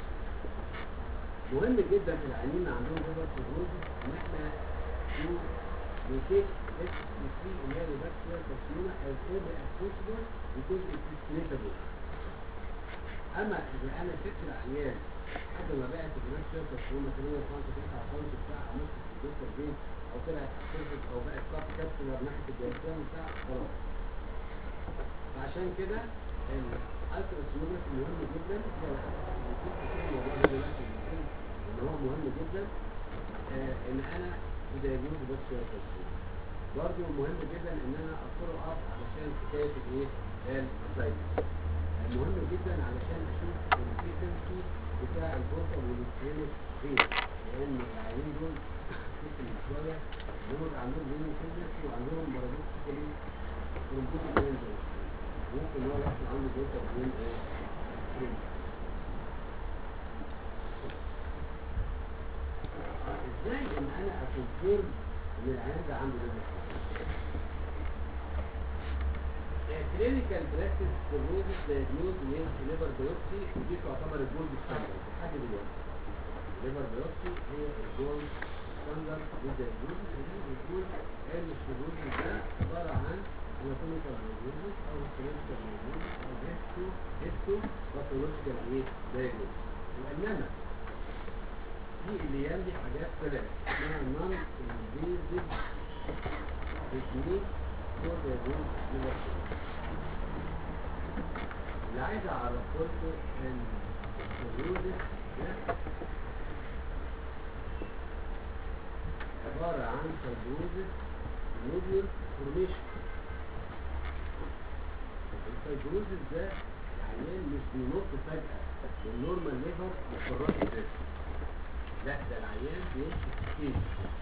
Speaker 2: مهم جدا في العيانين اللي عندهم ليفر سيروزيس ان احنا نو نتيك اس بي سي اللي هي البكتيريا كارسينوما as early as possible because it is treatable اما اذا انا سبت العيان لحد ما بقت البكتيريا كارسينوما 8 سم 9 سم بتاع نص الدكتور بين او طلعت اتروفيك او بقت كاب كابسولار ناحيه الجلسام بتاع خلاص فعشان كده الالتراسونوجرافي مهم جدا هو الموضوع ده دلوقتي بنقول ان هو مهم جدا آه ان انا ادايجنوز بكتيريا كارسينوما برضه مهم جدا ان انا اقرا اب علشان حكايه الايه الاسايتس مهم جدا علشان اشوف الفريكونسي بتاع البورتا والسكرينس ريت لان العيانين دول ممكن شويه دول عندهم بين كيدنس وعندهم مرضات كتير ترومبوز ممكن هو يحصل عنده بورتا وبين ايه سكرين ازاي ان انا اكونفيرم ان العيان ده عنده ليفر كلينيكال براكتس بروزس دايجنوز ويز ليفر بايوبسي ودي تعتبر الجولد ستاندرد لحد دلوقتي الليفر بايوبسي هي الجولد ستاندرد للدايجنوز ودي بتقول ان الشروزس ده عباره عن anatomical diagnosis او clinical diagnosis او histo histo pathological ايه diagnosis وانما في الايام دي حاجات ثلاث اسمها non invasive technique for diagnosis of liver cirrhosis اللي عايز اعرفه لكم ان السيروزس ده عبارة عن فيبروزس نوديول فورميشن الفيبروزس ده العيان مش بينط فجأة من نورمال ليفر للفراش ده لا ده العيان بيمشي في ستيج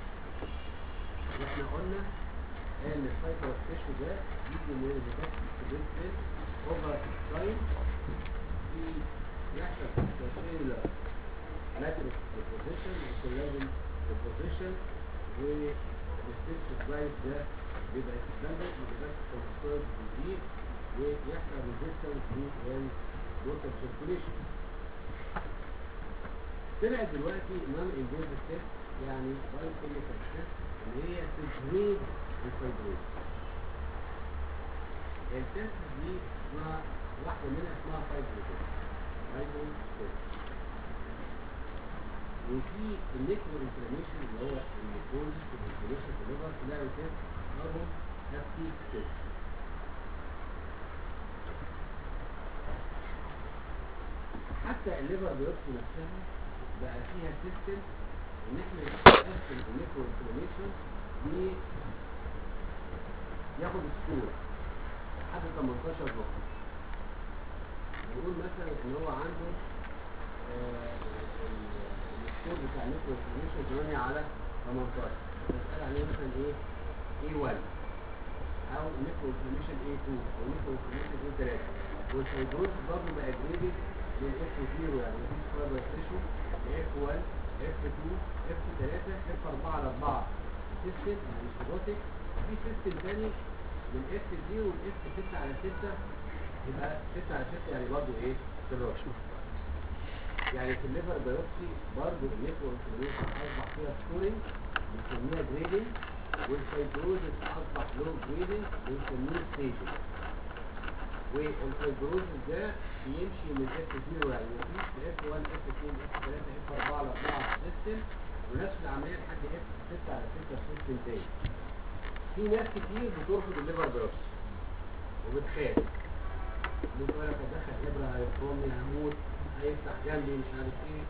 Speaker 2: واحنا قلنا ان الفايبر تيشو ده يجي من الهيباتيك سيل اوفر تايم في يحصل سيلولار ماتريكس ديبوزيشن وكولاجين ديبوزيشن والستيج سلايد ده بيبقى اكسباندد والهيباتيك كونسترويد بيزيد ويحصل ريزيستنس للوتر سيركيوليشن طلعت دلوقتي نون انفيزيف تيست يعني بايو كيميكال تيست اللي هي تجريد الفيبروز التست دي اسمها واحدة منها اسمها فايبرو تيست فايبرو تيست وفي النيكرو انفلاميشن اللي هو النيكروز والانفلاميشن في الليفر تلاقوا تيست اسمهم هابتيك تيست حتى الليفر بيوبسي نفسها بقى فيها سيستم ان احنا نقسم النيكرو انفلاميشن دي ياخد سكور لحد 18 نقطة نقول مثلا ان هو عنده آه، ال- السكور بتاع النيكرو انفلاميشن 8 على 18 بنسأل عليه مثلا ايه A1 او نيكرو انفلاميشن A2 او نيكرو انفلاميشن A3 والفيبروز برضه بقى جريدد من F0 يعني مفيش فايبر تيشو F1 F2 F3 F4 على 4 سيستم يعني سيروتيك في سيستم تاني من F0 ل F6 على 6 يبقى 6 على 6 يعني برضه ايه سيروتيك يعني في الليفر بايوبسي برضه النيكرو انفلاميشن اصبح فيها سكورنج بنسميها جريدنج والفيبروزس اصبح لو جريدنج بنسميه ستيجنج والفيبروزس ده بيمشي من اف 0 يعني مفيش اف 1 اف 2 اف 3 اف 4 على 4 سيستم ونفس العمليه لحد اف 6 على 6 سيستم تاني في ناس كتير بترفض الليفر بايوبسي وبتخاف بتقول لك ادخل ابره هيفرمني هموت هيفتح جنبي مش عارف ايه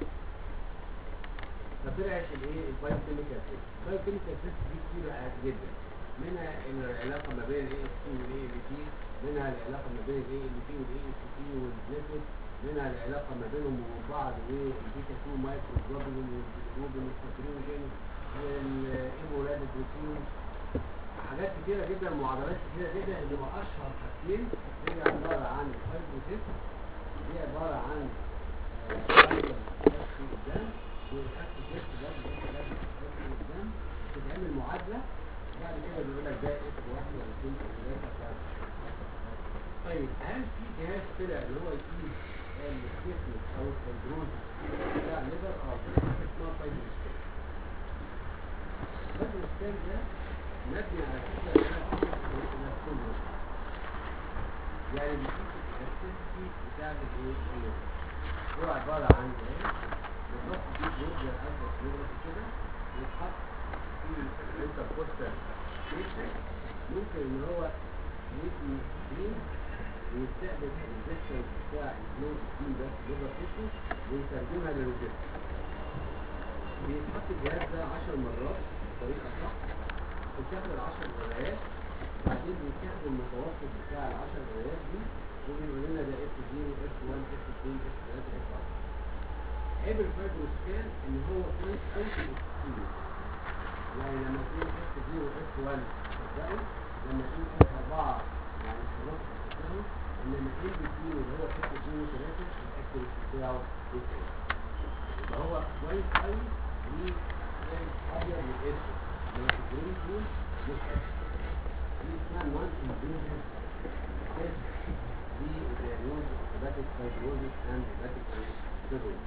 Speaker 2: فطلعت الايه البايوكيميكال تيست البايوكيميكال تيست دي كتير جدا منها العلاقه ما بين الاي اس تي والاي ال تي منها العلاقه ما بين الاي ال تي والاي اس تي والبليتد منها العلاقه ما بينهم وبين بعض والبيتا 2 مايكرو جلوبولين والجلوبولين والفاترينوجين والايمولاد بروتين حاجات كتيره جدا معادلات كتيره جدا اللي هو اشهر حاجتين هي عباره عن الفايبروتيست دي عباره عن فايبر في الدم والاكل تيست ده بيبقى في الدم بتتعمل معادله بعد كده بيقول لك ده اس واحد ولا اثنين ولا ثلاثه طيب هل في جهاز طلع اللي هو يقيس الستيفنس او الفيبروز بتاع الليفر اه في حاجه اسمها فايبروستان الفايبروستان ده مبني على فكره انها كله يعني بيقيس الاكتيفيتي بتاع الايه الليفر هو عباره عن ايه بالظبط دي جزء الازرق ليفر كده يتحط في الانتركوستال سبيشن ممكن ان هو يدي سكرين ويستقبل الريزستنس بتاع الفلو سكرين ده في الليفر تيشو ويترجمها للريزستنس بيتحط الجهاز ده 10 مرات بطريقه صح بتاخد ال 10 قرايات بعدين بيتاخد المتوسط بتاع ال 10 قرايات دي وبيقول لنا ده اف 0 اف 1 اف 2 اف 3 اف 4 عيب الفايبرو سكان ان هو كويس قوي في الاكسكيوز يعني لما تقول اف 0 اف 1 تصدقوا لما تقول اف 4 يعني خلاص تصدقوا انما ان بتوين اللي هو اس 2 و 3 الاكتيف بتاعه اس يبقى هو كويس قوي ليه ابيض والاسود انما في الجرين تون مش اسود دي اسمها نون انفيزيف تيست دي diagnosis of hepatic fibrosis and hepatic cirrhosis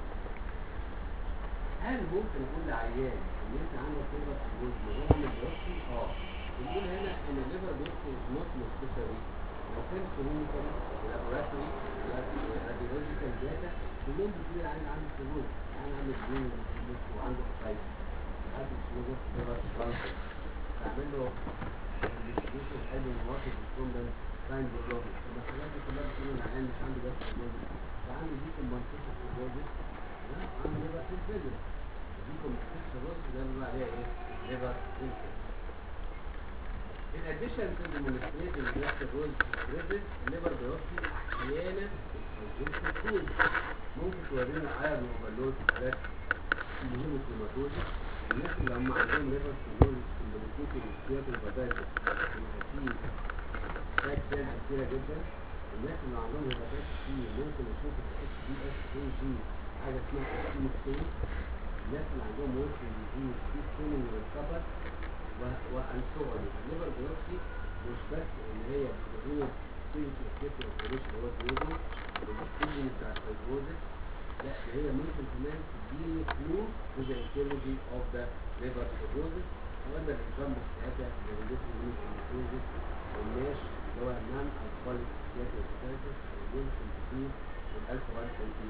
Speaker 2: هل ممكن اقول لعيان ان انت عندك ليفر فيبروز وهو من البيوبسي؟ اه بنقول هنا ان الليفر بيوبسي از نوت نسيسري لو كان كلينيكال لابوراتوري راديولوجيكال داتا كلهم بتقول العيان عنده فيبروز العيان عنده جرين وعنده اوسايتس عنده سلوجر ليفر ترانسفير تعمل له انفستيجيشن حلو واحد ريسبوندنت ساين بروبلم طب الحاجات دي كلها بتقول العيان مش عنده بس فيبروز ده عنده دي كومبنسيشن فيبروز عنده ليفر فيبروز دي كومبنسيشن فيبروز ده بنقول عليها ايه؟ ليفر فيبروز In addition to demonstrating that the role present, liver biopsy أحيانا بتسجل تكون ممكن تورينا ايرون اوفرلود حالات مهمة هيماتوزيس الناس اللي هم عندهم ليفر سيروز كومبليكيتد اختيار البدائل بيبقى فيه فاك سيلز كتيرة جدا الناس اللي عندهم هيباتات سي ممكن نشوف الاتش دي اس اي جي حاجة اسمها اسكيميك ستين الناس اللي عندهم ويلسون ديزيز في ستيننج والكبر وانسوغل الليفر بيوبسي مش بس ان هي بتقول سيريس افكت اوبريشن اللي هو الجلوكوز والستيجن بتاع الفايبروزس لا ده هي ممكن كمان تديني كلو تو ذا ايتيولوجي اوف ذا ليفر فايبروزس وقلنا الاكزامبل بتاعتها زي الليفر هيماتوزس والناش اللي هو النان الكوليك سياتيك والويلسون ديزيز والالفا 1 انتي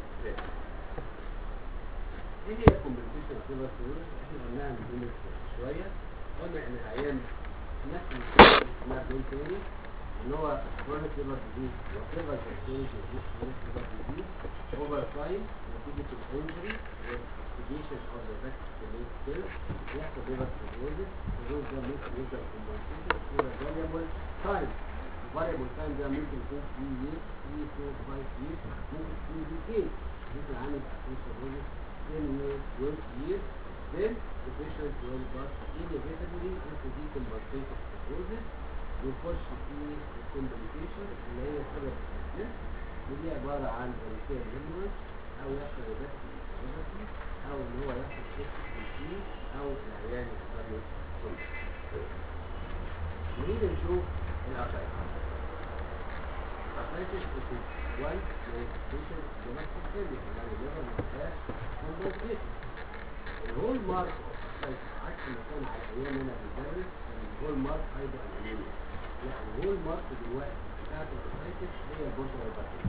Speaker 2: ايه هي الكومبليكيشن اوف ليفر فايبروزس احنا قلناها من شويه قلنا ان العيان نفس اسمها بين تاني ان هو كرونيك ليفر ديزيز وكيفر ستيج كرونيك ليفر ديزيز اوفر تايم نتيجه الانجري والانفستيجيشن اوف ذا فاكسينيت سيل يحصل ليفر فيبروزيس الفيبروز ده ممكن يفضل كومبنسيشن فور فاريبل تايم الفاريبل تايم ده ممكن يكون 3 years 3 4 5 years ممكن يكون ديكيد ممكن عامل اكيد فيبروزيس 10 years 12 years then the patient will but inevitably into decompensated fibrosis ويخش في الكومبليكيشن اللي هي سبب الاساس ودي عبارة عن فاليسير هيموريج أو يحصل ريباتيك أو إن هو يحصل سيستم أو العيان يحصل له كل نريد نشوف الأسايتس الأسايتس is one manifestation of domestic failure يعني الليفر ما فيهاش compensated الهول مارك عكس ما كان على ايام انا بدرس كان الهول مارك ايضا انيميا لا الهول مارك دلوقتي بتاعت الاسايتس هي البورتال هايبرتيشن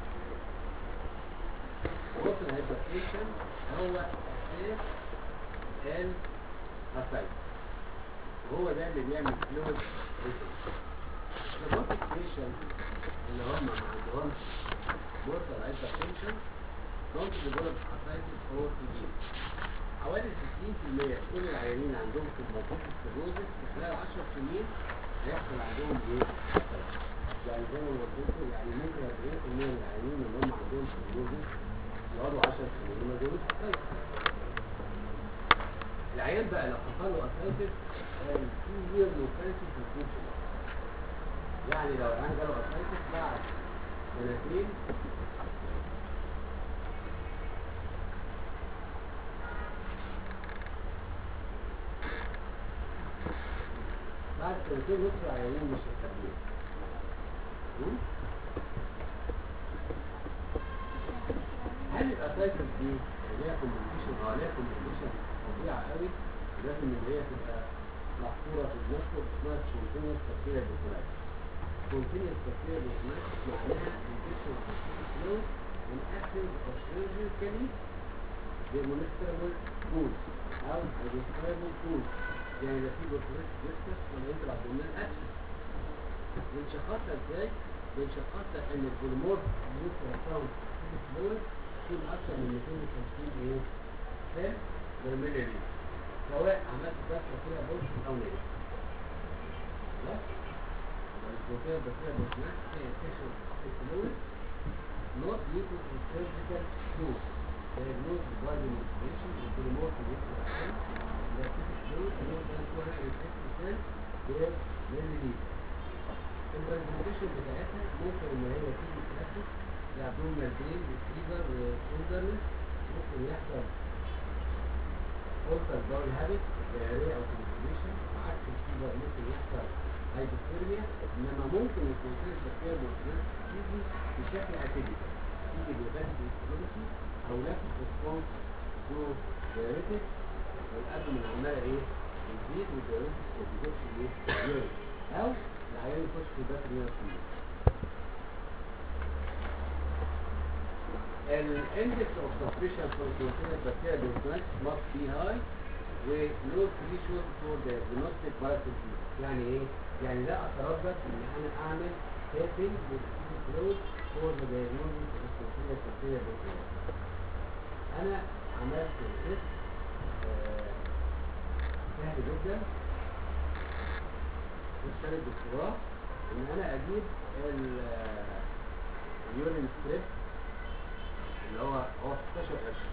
Speaker 2: البورتال هايبرتيشن هو اساس الاسايتس وهو ده اللي بيعمل فلويد البورتال بيشنت اللي هم ما عندهمش بورتال هايبرتيشن don't develop ascites or disease حوالي 60% كل العيانين عندهم كومباتيك سيروزس في خلال 10 سنين هيحصل عندهم ايه؟ يعني زي ما قلت لكم يعني ممكن 40% من العيانين اللي هم عندهم سيروزس يقعدوا 10 سنين وما يجيبوش اسايتس العيان بقى لو حصل له اسايتس في يير موتاليتي في الفيوتشر يعني لو العيان جاله اسايتس بعد سنتين بعد سنتين نص العيانين مش هيستخدموه هل الاسايتس دي اللي هي كومبليكيشن اه ليها كومبليكيشن فظيعه قوي لازم ان هي تبقى محصوره في النص اسمها سبونتينيوس بكتيريا بوتولايت سبونتينيوس بكتيريا بوتولايت معناها انفكشن اوف فلويد in absence of surgically demonstrable cause او identifiable cause يعني لا في بروتولايت ديسكس ولا يطلع ضمن الاكشن بنشخصها ازاي؟ بنشخصها ان البوليمور نيوكلير كاونت في الفلويد يكون اكثر من 250 ايه؟ سيل بالملي لتر سواء عملت كسره فيها بوش او نيجاتيف خلاص؟ البروتين بكتيريا بوشنات هي تيشن في الفلويد not due to a surgical cause diagnosed by the investigation of the remote nuclear cell that is fluid more than 250 cell per milliliter البرزنتيشن بتاعتها ممكن ان هي تيجي كلاسيك الابدومينال بين والفيبر والشولدرنس ممكن يحصل اوصل باول هابت دايريا او كونستيبيشن عكس الفيبر ممكن يحصل هايبوثيرميا انما ممكن يكون في بكتيريا بروتينات تيجي بشكل اتيبيكال تيجي بهيباتيك انستابيليتي او لاك ريسبونس تو دايريتك والابدومين عماله ايه بتزيد والدايريتك ما بتجيبش ايه يورين او العيان يخش في باتريا فيه الاندكس اوف سسبشن فور بروتين بكتيريا بروتينات must be high ولو threshold for diagnostic biopsy يعني ايه؟ يعني لا اتردد ان انا اعمل تيستنج بالفلويد فور ذا diagnosis of بروتين بكتيريا بروتينات انا عملت تيست آه، سهل جدا رسالة الدكتوراه ان انا اجيب اليورين ستريب اللي هو هو 16 قرش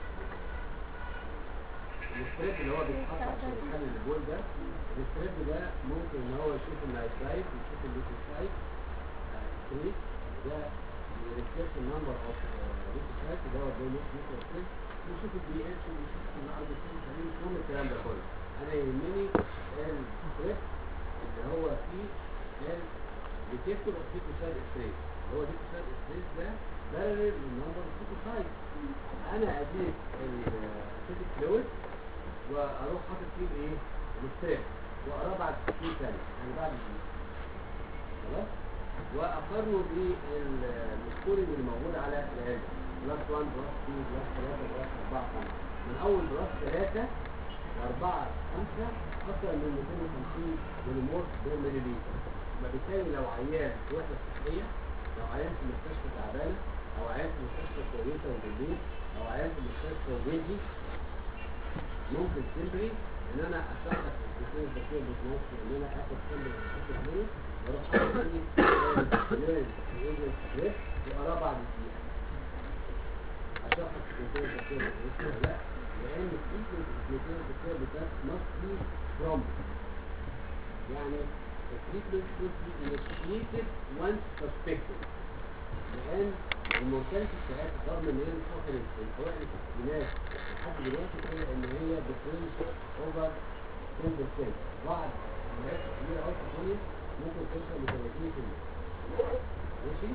Speaker 2: الستريب اللي هو بيتحط عشان يحلل البول ده الستريب ده ممكن ان هو يشوف النايترايت ويشوف الليكوسايت ستريب ده يريكيرس النمبر اوف ليكوسايت اللي هو زي ليكوسايت ويشوف البي اتش ويشوف الار بي سي ويشوف كل الكلام ده كله انا يهمني الستريب اللي هو فيه الديتكتور اوف ليكوسايت ستريب هو ليكوسايت ستريب ده بارل للنمبر اوف ليكوسايت انا اجيب السيتيك فلويد واروح حاطط فيه الايه الستريب واقراه بعد 60 ثانيه يعني بعد دقيقه خلاص واقارنه بالسكورنج اللي موجود على العلبه بلس 1 بلس 2 بلس 3 بلس 4 5 من اول بلس 3 و4 5 اكثر من 250 مليمول ملي لتر فبالتالي لو عيان في وحده صحيه لو عيان في مستشفى تعبانه او عيان في مستشفى كويسه وبالليل او عيان في مستشفى وبيجي ممكن سيمبلي ان انا اشخص الكتير الذكيه بالنص ان انا اخد سيمبلي من الحته دي واروح احط فيه واقراه بعد دقيقه اشخص الكتير الذكيه بالنص ولا لا لان التريتمنت الكتير الذكيه بتاعت must be prompt يعني التريتمنت should be initiated once suspected لان المورتاليتي بتاعتها رغم ان هي مش حصلت في اوائل الستينات لحد دلوقتي هي ان هي بترينج اوفر 10% بعض الولايات الكبيره قوي في الدنيا ممكن توصل ل 30% ماشي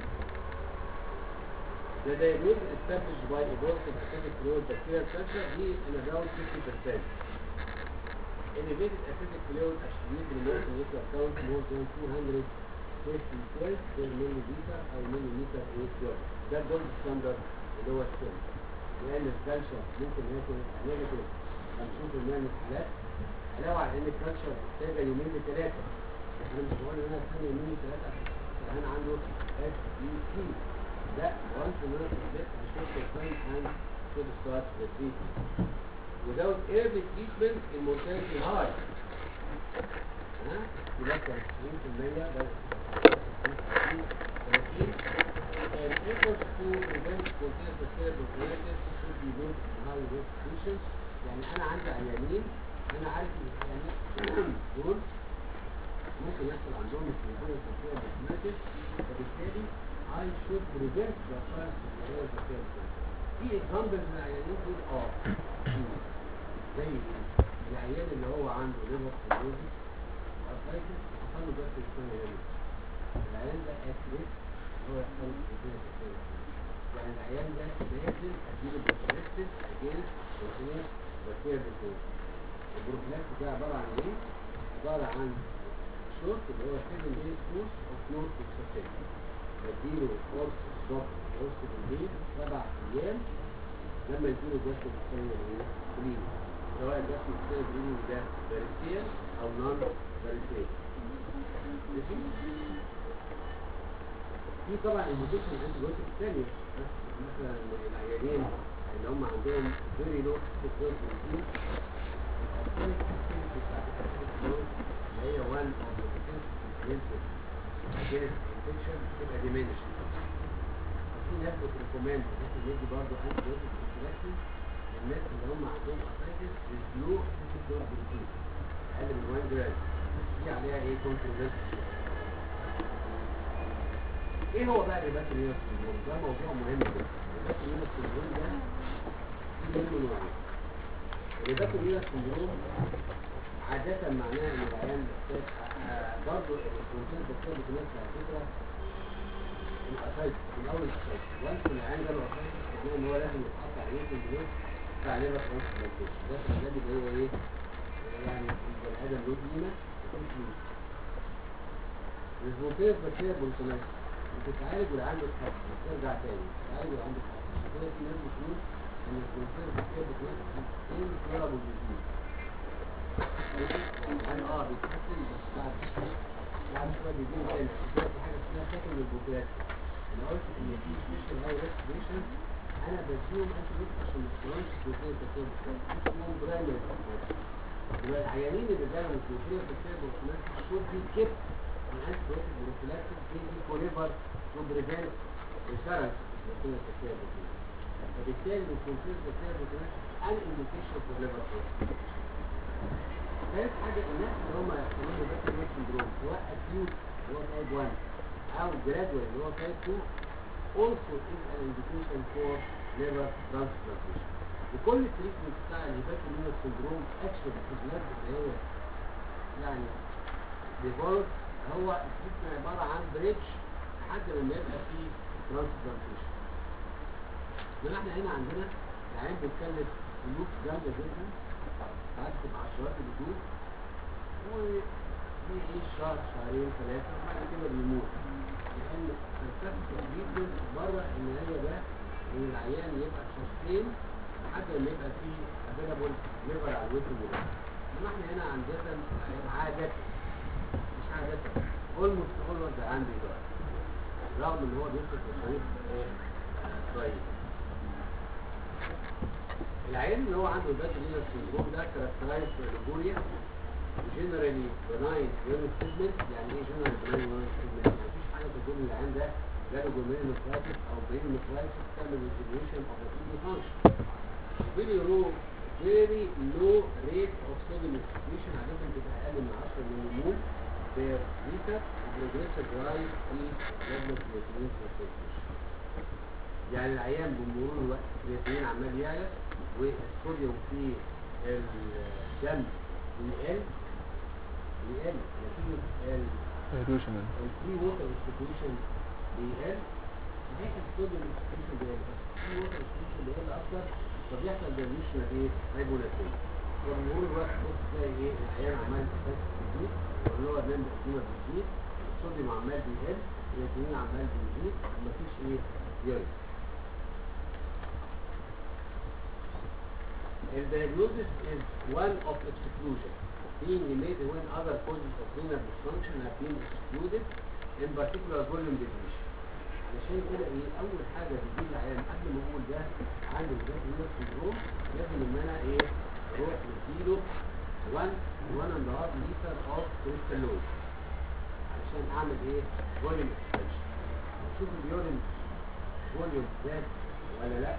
Speaker 2: The diagnosis established by aborted acidic fluid bacterial culture he in around 50%. Elevated acidic fluid attribute remote molecular count more than 200 50 cells per milliliter او مليلتر ايه كيلو ده الجولد ستاندرد اللي هو السن لان الكالشر ممكن يكون نيجاتيف 50% من الحالات علاوه على ان الكالشر محتاجه يومين لثلاثه انا مش بقول ان انا استنى يومين لثلاثه عشان عنده اس بي سي لا وانس ان انا تثبت هشوف الفاين اند should start the treatment without early treatment immortality high ها يبقى 90% ده and efforts to prevent spontaneous bacterial bronchitis should be used in high risk patients يعني انا عندي عيانين انا عارف ان العيانين دول ممكن يحصل عندهم spontaneous bacterial bronchitis فبالتالي I should prevent the occurrence of spontaneous bacterial bronchitis في examples من العيانين دول اه زي العيان اللي هو عنده liver cirrhosis وارثرايتس حصل له بس السنه هنا العيان ده اكريت هو يحصل له سبونتينيوس يعني العيان ده لازم اديله بروفلاكسس اجينست سبونتينيوس بكتيريا بروتين البروفلاكسس ده عباره عن ايه؟ عباره عن شورت اللي هو 7 days course of نور فيكسوتين بديله كورس الصبح كورس بالليل سبع ايام لما يديله جسم الثانية ايه؟ كليني سواء الجسم الثانية كليني ده باريسيال او نون باريسيال ماشي؟ في طبعا الموتيشن انتيبيوتيك الثانية مثلا العيانين اللي هم عندهم فيري لو سكوير بروتين الأسيليك اكتيفيتي بتاعت الأسيليك فلويد اللي هي 1 اوف ذا بروتين against infection بتبقى diminished في ناس بتريكومند ممكن ندي برضه انتي بيوتيك بروفيلاكسيس الناس اللي هم عندهم اسايتس لو اسيتيك دور بروتين اقل من 1 جرام دي عليها ايه كونتروفيرسي ايه هو بقى الريبات اليونس سندروم ده موضوع مهم جدا الريبات اليونس سندروم ده في منه نوعين الريبات اليونس سندروم عادة معناها ان العيان محتاج آه، برضه الكونسيل بكتير بتناسب على فكرة الاسايد من اول الاسايد وانس العيان جاله اسايد معناه ان هو لازم يتحط عليه في الجلوس بتاع ليفر ترانسبلانتيشن ده العلاج اللي هو ايه يعني البني ادم له قيمة وفيه فلوس الفولتير بكتيريا بوليسونايتس بتتعالج والعيان بتخف بترجع تاني بتتعالج والعيان بتخف عشان كده في ناس بتقول ان الفولتير بكتيريا بتناسب ايه كيرابل ديزيز يعني اه بيتحسن بس بعد بعد شويه بيجي له تاني عشان كده في حاجه اسمها شكل البوكيات انا قلت ان في سبيشال هاي ريسك بيشنت انا بديهم انتي بيوتيك عشان الكرونس بروتين بكتيريا اسمهم برايمري يبقى العيانين اللي جالهم بروتين بكتيريا بروتين should be kept on antibiotic prophylaxis daily forever to prevent recurrence of bacterial bacteria bacteria. فبالتالي البروتين بكتيريا بروتين an indication for liver transplant. ثالث حاجة الناس اللي هم يحصلون له بكتيريا سندروم سواء acute اللي هو تايب 1 أو gradual اللي هو تايب 2 also is an indication for liver transplantation. وكل التريتمنت بتاع الهيباتومينال سندروم اكشن في البلاد اللي هي يعني ديفولت هو التريتمنت عبارة عن بريدج لحد ما يبقى فيه ترانسبلانتيشن. انما احنا هنا عندنا العين بيتكلف فلوس جامدة جدا ساعات بتبقى عشرات الفلوس وبيعيش شهر شهرين ثلاثة وبعد كده بيموت لأن فلسفة التريتمنت بره إن هي ده إن العيان يبقى سستين لحد ما يبقى فيه افيلابل ليفر على الويتنج ليست انما احنا هنا عندنا عادة مش عادة اولموست اولويز عندي ده رغم ان هو بيصرف مصاريف كويس العيان اللي هو عنده ده جينيرال سندروم ده كاركترايز بلوجوريا جنرالي بناين يونت سيجمنت يعني ايه جنرالي بناين يونت سيجمنت مفيش حاجه تقول ان العيان ده جاله جوميري نفرايتس او برين نفرايتس تعمل ريزوليوشن اوف ذا كيدني فانكشن very low very low rate of sodium excretion عادة بتبقى أقل من 10 مليمول per liter progressive rise في level creatinine concentration يعني العيان بمرور الوقت الكرياتين عمال يعلى والصوديوم في الدم بيقل بيقل نتيجة ال
Speaker 3: ريدوشن
Speaker 2: الفري ووتر اكسبريشن بيقل صحيح الصوديوم اكسبريشن بيقل بس الفري ووتر اكسبريشن بيقل اكتر فبيحصل دايليوشن ايه هايبولاتين وبمرور الوقت بص تلاقي ايه العيان عمال تحس بتزيد واللي هو نام بقسيمه بتزيد الصوديوم عمال بيقل الكرياتين عمال بيزيد مفيش ايه يرد The diagnosis is one of exclusion, being made when other causes of renal dysfunction have been excluded, in particular volume depletion. علشان كده ايه اول حاجه بتجيب العيان قبل ما اقول ده عنده ده renal syndrome لازم ان انا ايه اروح اديله 1 1 and a half liter of crystalloid علشان اعمل ايه فوليوم اكسبانشن اشوف اليورين فوليوم زاد ولا لا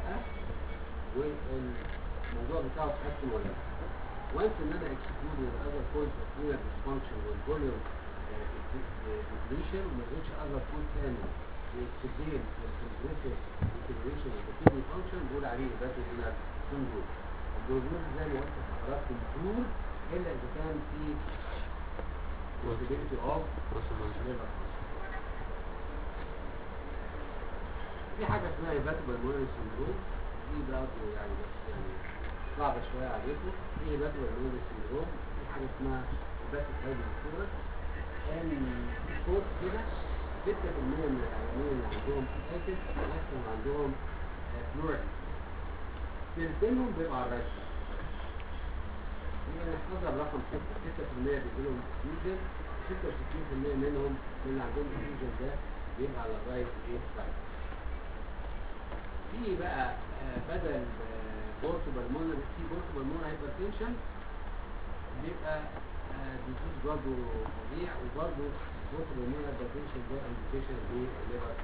Speaker 2: والموضوع بتاعه اتحسن ولا لا وانس ان انا اكسكلود الاذر كوز اوف رينال ديسفانكشن والفوليوم ديبليشن وما لقيتش اذر كوز ثاني يكسبين البروجريسيف انتجريشن اوف ذا كيدني فانكشن بقول عليه باتو رينال سندروم البروجنوز زي ما قلت لحضراتكم بور الا اذا كان في possibility of liver في حاجة اسمها هيباتوبال مونري سندروم دي برضه يعني بس يعني صعبة شوية عليكم في هيباتوبال مونري سندروم في حاجة اسمها هيباتيك هايدروكورس كان كورس كده 6% من العيانين اللي عندهم اسيتس يحصل عندهم فلوريد تلتينهم بيبقى على الرشة يبقى نحفظها برقم 6 6% بيجيلهم فيوجن 66% منهم من اللي عندهم فيوجن ده بيبقى على الرايت ايه سايد في بقى آه، بدل بورتو بالمونر في بورتو بالمونر هايبرتنشن بيبقى ديزيز برضه فظيع وبرضه بورتو بالمونر هايبرتنشن ده انديكيشن للليفر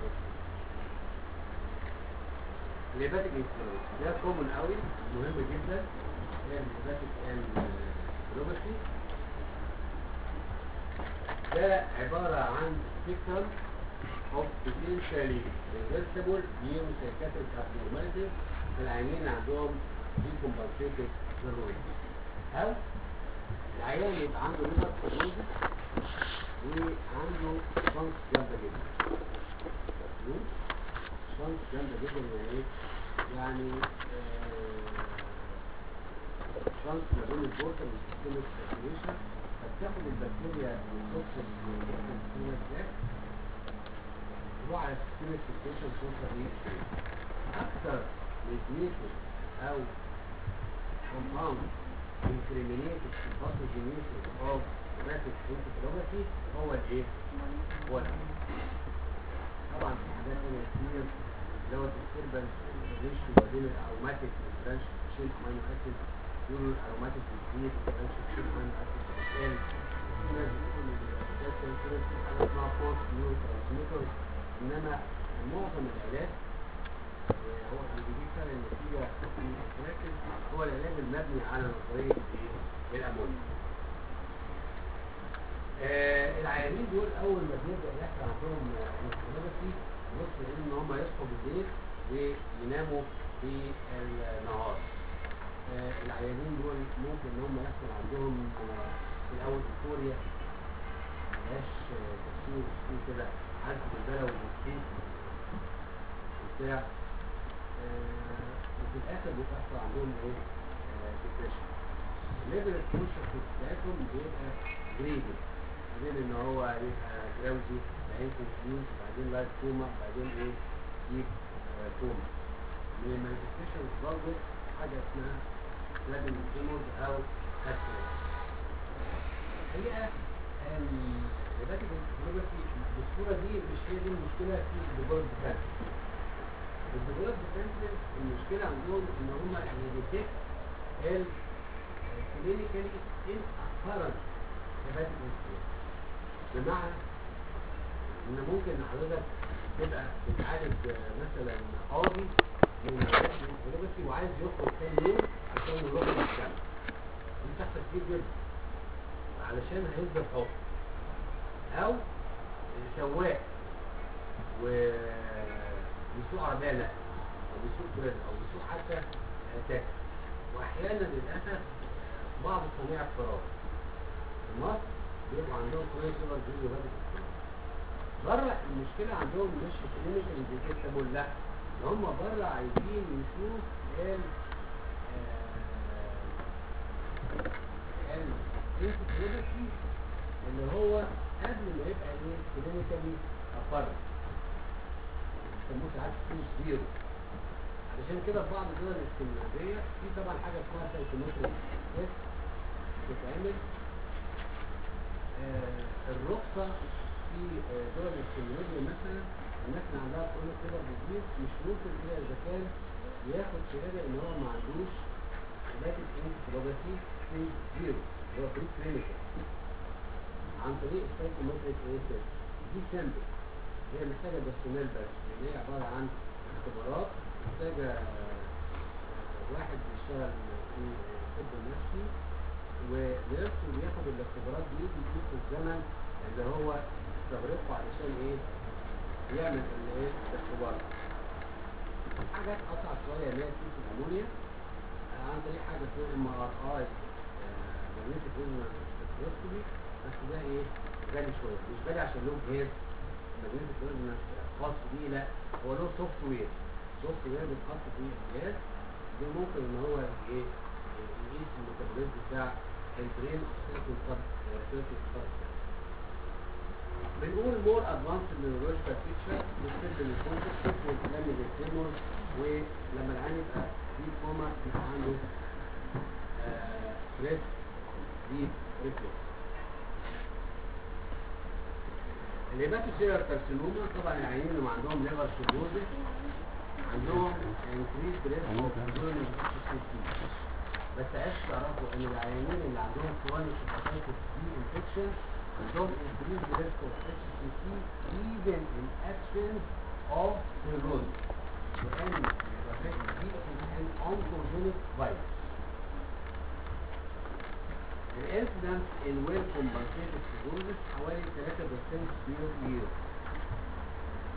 Speaker 2: الهيباتيك انفلونس ده كومن قوي مهم جدا هي الهيباتيك انفلوباسي ده عبارة عن سبيكترم of potentially reversible neuropsychiatric abnormalities في العيانين اللي عندهم decompensated neurosis أو العيان يبقى عنده liver cirrhosis وعنده شنط جامدة جدا مم؟ شنط جامدة جدا يعني ايه؟ يعني شنط ما بين البورتال والسيستمك سيركيوليشن فبتاخد البكتيريا من توكسيك من تروح على السيستمك سيركيوليشن توصل ايه؟ أكثر ميديتد أو compound incriminated pathogenesis of hepatic encephalopathy هو الايه؟ هو الأمل. طبعا في حاجات تانية كتير اللي هو الديستربنس ريشيو ما بين الاروماتيك والبرانش تشين امينو اسيد يقولوا الاروماتيك بتزيد والبرانش تشين امينو اسيد بتقل في ناس بتقول البوتاسيوم في ناس بتقول حاجه اسمها فورس نيورو ترانسميتر انما معظم العلاج آه، هو اللي بيجيب فعلا النتيجه في التراكز هو العلاج المبني على نظريه إيه؟ الامونيا. آه العيانين دول اول ما بيبدا يحصل عندهم انفلاماتي بص ان هم يصحوا بالليل ويناموا في النهار آه العيانين دول ممكن ان هم يحصل عندهم آه في الاول ايفوريا ملهاش آه، تفسير تفسير كده عارف بالبلا والبسكوت وبتاع آه وفي الاخر بيحصل عندهم ايه؟ ديبريشن الليفل الكونشس بتاعتهم بيبقى جريدد بعدين ان هو يبقى جراوزي بعدين كونفيوز بعدين لايت كوما بعدين ايه ديب كوما من المانيفستيشنز برضه حاجه اسمها لازم تيمورز او اسكريت الحقيقه الهيباتيك انسفلوباسي بالصوره دي مش هي دي المشكله في الديفولت ديفنس الديفولت ديفنس المشكله عندهم ان هم يديتكت ال كلينيكالي ان apparent hepatic انسفلوباسي بمعنى ان ممكن حضرتك تبقى بتعالج آه، مثلا قاضي من الانفلوباسي وعايز يخرج تاني يوم عشان يروح المحكمه دي بتحصل كتير جدا علشان هيصدر حكم او سواق وبيسوق عربيه لا او بيسوق تريلا او بيسوق حتى آه، تاكسي واحيانا للاسف آه، بعض صناع القرار في مصر بيبقى عندهم كويس ليفر فيديو هذا بره المشكله عندهم مش في كلينيكال ديتكتابل لا ده هم بره عايزين يشوف ال الانفكتيفيتي اللي هو قبل ما يبقى ايه كلينيكالي افرد بيسموه ساعات سي زيرو علشان كده في بعض الدول الاسكندنافيه في طبعا حاجه اسمها سايكومتريك تيست بتتعمل آه، الرخصة في آه، دول الاسكندنافية مثلا الناس اللي عندها كرونيك ليفر ديزيز مش ممكن إلا إذا كان ياخد شهادة إن هو ما عندوش هيباتيك انسفلوباسي ستيج زيرو اللي هو بري كلينيكال عن طريق السايكومتريك ايه تيست دي سامبل هي محتاجة بيرسونيل بس لأن هي عبارة عن اختبارات محتاجة آه، واحد بيشتغل في الطب النفسي ونفسه بياخد الاختبارات دي بيجيب في الزمن اللي هو استغرقه علشان ايه يعمل الايه الاختبار حاجات اصعب شويه اللي هي كيس الامونيا آه، عن طريق حاجه اسمها ام ار اي ماجنتيك ريزونانس سبكتروسكوبي بس ده ايه غالي شويه مش غالي عشان له جهاز ماجنتيك ريزونانس خاص بيه لا هو له سوفت وير سوفت وير بيتحط في الجهاز ده ممكن ان هو ايه يقيس الميتابوليزم بتاع البرين سيركل سب سيركل سب بنقول مور ادفانس نيورولوجيكال فيتشر بتسبب الكونتكست والكلام التريمور ولما العين يبقى في كوما يبقى عنده ستريس ديب ريفلكس الهيباتوسيلر كارسينوما طبعا العيانين اللي عندهم ليفر سيروزس عندهم انكريز ريسك اوف بس عايز تعرفوا ان العيانين اللي عندهم كرونيك هيباتيتس بي انفكشن عندهم increased risk of HCC even in absence of cirrhosis لأن الهيباتيتس بي is an oncogenic virus. الانسيدنس in well compensated cirrhosis حوالي 3% year year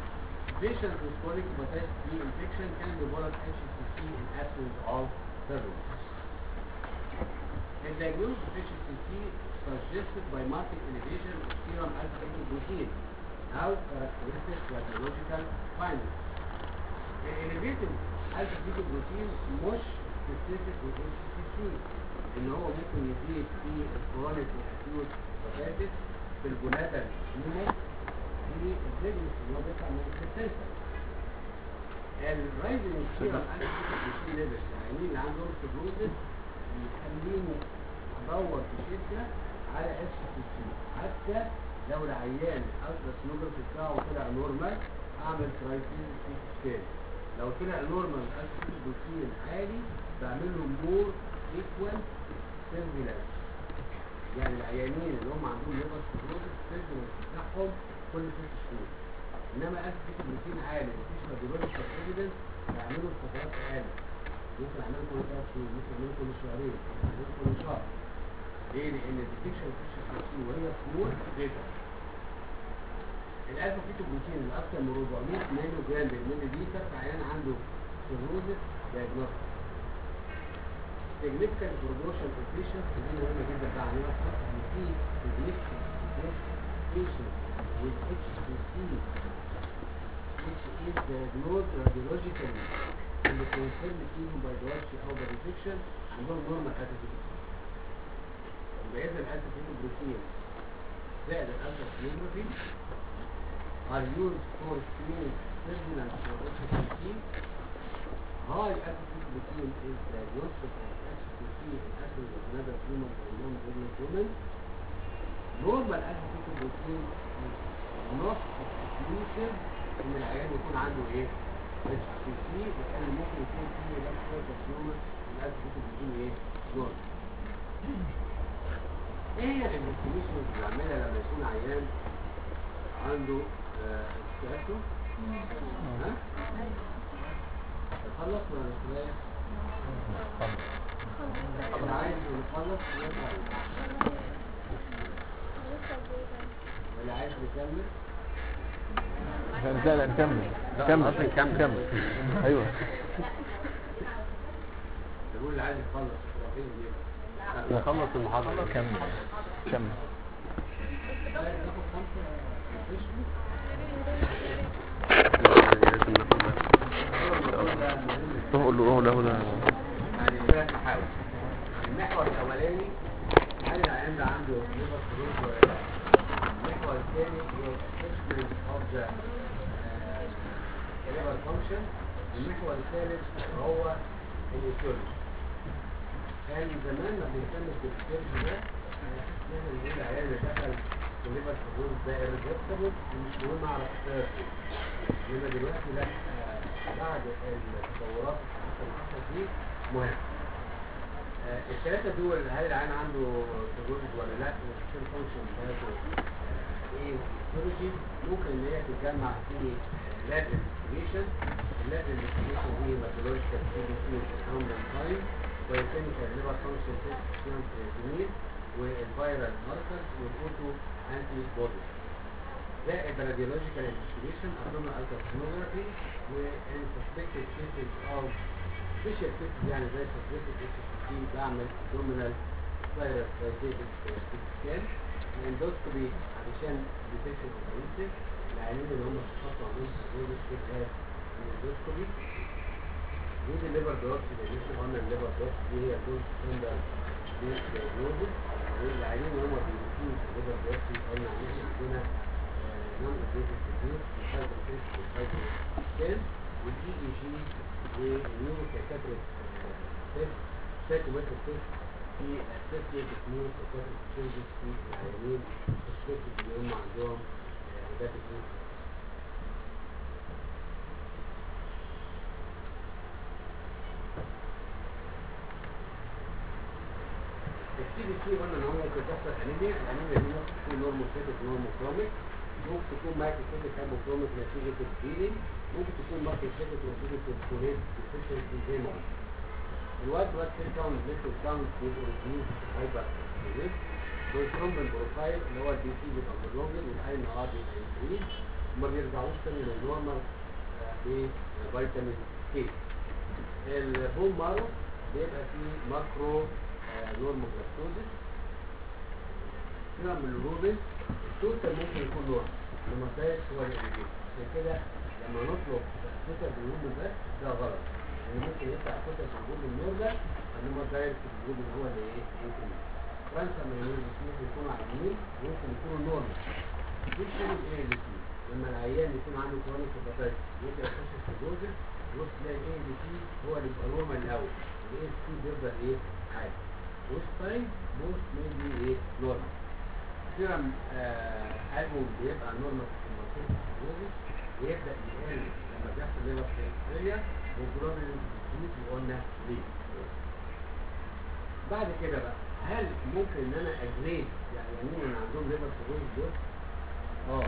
Speaker 2: Patients with chronic hepatitis B infection can develop HCC in absence of cirrhosis. And diagnosis of HCC suggested by marked elevation of serum alpha-fetoprotein أو characteristic radiological findings. الاليفيتد alpha-fetoprotein مش specific with HCC إن هو ممكن يزيد في الكرونيك والأكيوت hepatitis في الجوناتال هيمو في البريجنس اللي هو بيطلع من البلاسنتا. الرايزنج سيرم alpha-fetoprotein ليفلز العيانين اللي عندهم سيروزس يخليني ادور بشده على اتش سي سي حتى لو العيان الترا سونوجرافي بتاعه طلع نورمال اعمل كرايتيز سي سكان لو طلع نورمال اتش سي بروتين عالي بعمل له مور ايكوال سيرفيلانس يعني العيانين اللي هم عندهم ليفر سيروزس السيرفيلانس بتاعهم كل ست شهور انما اتش سي بروتين عالي مفيش راديولوجيكال ايفيدنس بعمله بفترات اقل ممكن اعمله كل ثلاث شهور ممكن اعمله كل شهرين ممكن اعمله كل شهر ليه؟ لان الديتكشن في الشخصي وهي سمول جدا الالفا فيتو بروتين اللي اكثر من 400 نانو جرام بالملي لتر فعيان عنده سيروزس دايجنوستيك significant proportion of patients ودي مهمه جدا بقى عليها خاصه ان في significant proportion of patients with HCC which is diagnosed radiologically and confirmed فيهم by biopsy او by resection عندهم normal attitude يبقى اذا الالفا بروتين زائد الالفا سينوجرافي are used for screening surveillance for HCC. High alpha protein is diagnostic of HCC in absence of another tumor or non-pregnant women. Normal alpha protein is not exclusive ان العيان يكون عنده ايه؟ HCC لان ممكن يكون فيه لابسه كارسينوما الالفا بروتين ايه؟ نورمال. ايه هي الانفستيجيشن اللي بنعملها لما يكون عيان عنده استياتو ها نخلص ولا نستريح اللي عايز نخلص يرجع واللي عايز نكمل
Speaker 3: لا لا نكمل نكمل
Speaker 1: أصلاً نكمل.
Speaker 3: نكمل ايوه
Speaker 2: يقول اللي عايز يخلص رايحين يجيب
Speaker 1: نخلص المحاضرة
Speaker 3: كمل كمل
Speaker 2: عايز تاخد خمسة مفيش
Speaker 1: لازم ناخد روح قول له روح له ده
Speaker 2: يعني ثلاث محاور المحور الاولاني هل العيان ده عنده ليفر سيروز ولا لا المحور الثاني هو assessment of the آه، liver function المحور الثالث هو الايتيولوجي كان زمان لما بنهتم بالسيرج ده احنا نقول العيان اللي دخل في الليفر سيروز ده irreversible ومش مهم اعرف السبب ايه انما دلوقتي لا آه، بعد التطورات الحديثه اللي حصلت دي مهم آه، الثلاثه دول هل العيان عنده سيروز ولا لا والسيل فانكشن بتاعته آه، ايه والهيستولوجي ممكن ان هي تتجمع في لاب انفستيجيشن اللاب انفستيجيشن دي ماتولوجيكال سي بي سي والكاوندر تايم والكيميكال ليفر فانكشن تيست سيرم كرياتينين والفيرال ماركرز والاوتو انتي بوديز زائد radiological investigation abdominal ultrasonography and suspected cases of special cases يعني زي suspected HCC بعمل abdominal virus diabetic scan endoscopy علشان detection of the العيانين اللي هم شخصوا عندهم سيروزس should have an endoscopy دي الليفر biopsy اللي لسه قلنا الليفر biopsy دي هي دول ستاندرد diagnosis والعيانين اللي هم بيروحوا الليفر biopsy قلنا عليهم عندنا نون اديتد ديزيز الفايبر تيست والفايبر سكان والاي اي جي والنيورو سايكاتريك تيست سايكومتريك تيست في اساسيتد نيورو سايكاتريك تشينجز في العيانين السبيكتد اللي هم عندهم هيباتيك السي بي سي قلنا ان هو ممكن تحصل انيميا الانيميا دي ممكن تكون نورموسيتك نورموكروميك ممكن تكون مايكروسيتك هايبوكروميك نتيجة البليدنج ممكن تكون مايكروسيتك نتيجة الفوليت ديفيشنسي زي ما قلنا الوايت بلاد سيل كاونت ليكويد كاونت بيبقوا ريديوز هايبر اكتيفيت والثرومبين بروفايل اللي هو البي سي بيبقى بروجل والاي ان ار بيبقى انكريز وما بيرجعوش تاني للنورمال بفيتامين كي البون مارو بيبقى فيه ماكرو نورموبلاستوزيس سيرم الروبين التوتال ممكن يكون نورم لما فاش هو الانجيل عشان كده لما نطلب توتال بالروبين بس ده غلط يعني ممكن يطلع توتال بالروبين نورمال انما دايركت بالروبين هو اللي ايه ممكن فرنسا ما ممكن يكونوا عاليين وممكن يكونوا نورمال دي بتعمل ايه اللي فيه لما العيان يكون عنده كرونيك هيباتايتس يبدا يخش في الدوزر يبص تلاقي ايه اللي فيه هو اللي بيبقى نورمال الاول الايه فيه بيفضل ايه عادي والسايد بوست ميبي ايه نورمال سيرم البوم بيبقى نورمال في المنطقه الدوزر ويبدا يقل لما بيحصل ليفر سيريا والجلوبين بيزيد وقلنا ليه بعد كده بقى هل ممكن ان انا اجريد يعني مين اللي عندهم ليفر سيروز دول اه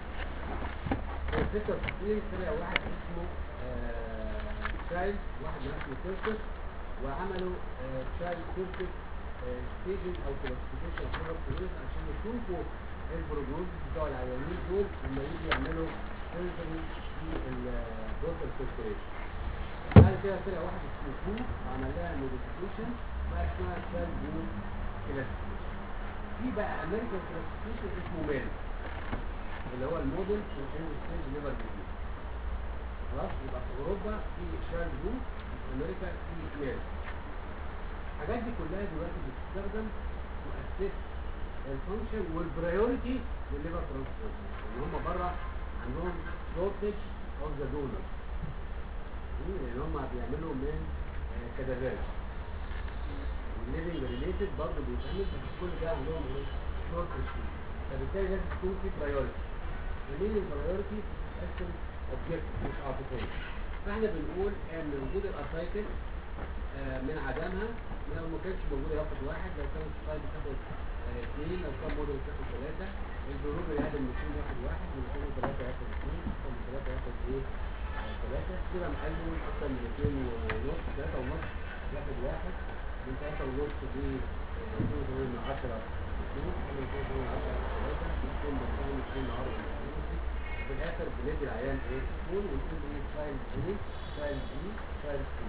Speaker 2: في 66 طلع واحد اسمه تشايلد واحد اسمه كيركس وعملوا تشايلد كيركس ستيجن او كلاسيفيكيشن ليفر سيروز عشان يشوفوا البروجنوز بتوع العيانين دول لما يجي يعملوا سيرجري في البروتال سيركيليشن بعد كده طلع واحد اسمه كو وعمل لها موديفيكيشن بقى اسمها تشايلد بون كلاسيفيكيشن في بقى امريكان كلاسيفيكيشن اسمه ميل اللي هو الموديل والان ستيج ليفر ديزيز خلاص يبقى في اوروبا في تشايلد بون في امريكا في ميل الحاجات دي كلها دلوقتي بتستخدم تؤسس الفانكشن والبرايورتي للليفر ترانسبلانت ان هم بره عندهم شورتج اوف ذا دونر لان هم بيعملوا من كدافات الليفنج ريليتد برضه بيتعمل بس كل ده عندهم ايه شورتج فيه فبالتالي لازم تكون في برايورتي ومين البرايورتي بتتقسم اوبجكتيف مش عاطفيه فاحنا بنقول ان وجود الاسايتس آه من عدمها لو ما كانش موجود ياخد واحد لو كان السايد تاخد آه اثنين لو كان موديل تاخد ثلاثه الجروب اللي هذا المسلم ياخد واحد من كل ثلاثه ياخد اثنين اكثر من ثلاثه ياخد ايه آه ثلاثه كده مقلل اكثر من اثنين ونص ثلاثه ونص ياخد واحد من ثلاثه ونص دي اثنين من 10 اثنين من اثنين من 10 ثلاثه اثنين من اثنين اثنين من 10 في الاخر بندي العيان ايه سكول ونقول ايه تشايلد ايه تشايلد بي تشايلد سي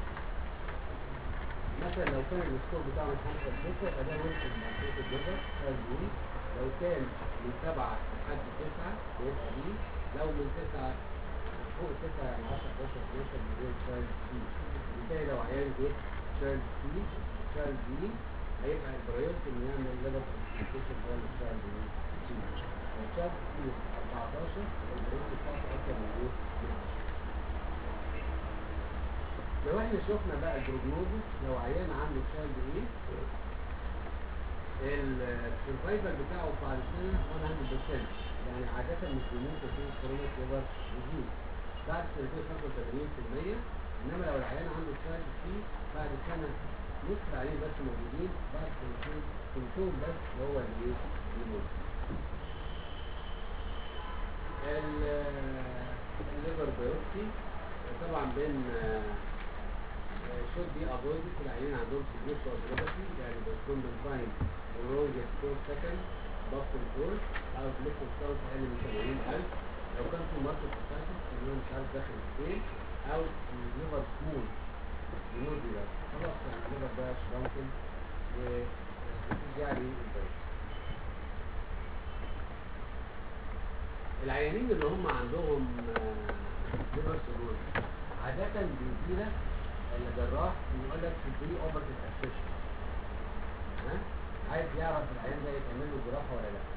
Speaker 2: مثلا لو كان السكور بتاعنا 5 6 فده وصل منطقه الجبر تشايلد بي لو كان من 7 لحد 9 يبقى بي لو من 9 فوق 9 يعني 10 11 12 يبقى تشايلد سي بالتالي لو عيان جه تشايلد سي تشايلد بي هيبقى البرايورتي انه يعمل ليفر كونسنتريشن هو التشايلد بي سي الشاب في 14 البريد بتاعته اكتر من ايه؟ لو احنا شفنا بقى البروجنوزس لو عيان عنده تشايلد ايه السرفايفل بتاعه بعد سنه 100% يعني عادة مش بيموت في كورونا ليفر ديزيز بعد سنتين 85% انما لو العيان عنده تشايلد فيه بعد سنة نص العيان بس موجودين بعد سنتين سنتين بس هو اللي ايه؟ يموت الليفر بايوبسي طبعا بين should be avoided في العيانين عندهم severe coagulopathy يعني بيكون من time wrong score second blood control او بليكتد كاونت اقل من 80000 لو كان في ماركت اساسس ان هو مش عارف داخل فين او الليفر سمول نوديلر خلاص يعني الليفر ده شرانكن وبتيجي عليه البايوبسي العيانين اللي هم عندهم ليفر سيروز عادة بيجي لك الجراح بيقول لك تدي اوبرتيف اسيشن ها عايز يعرف العيان ده يتعمل له جراحه ولا لا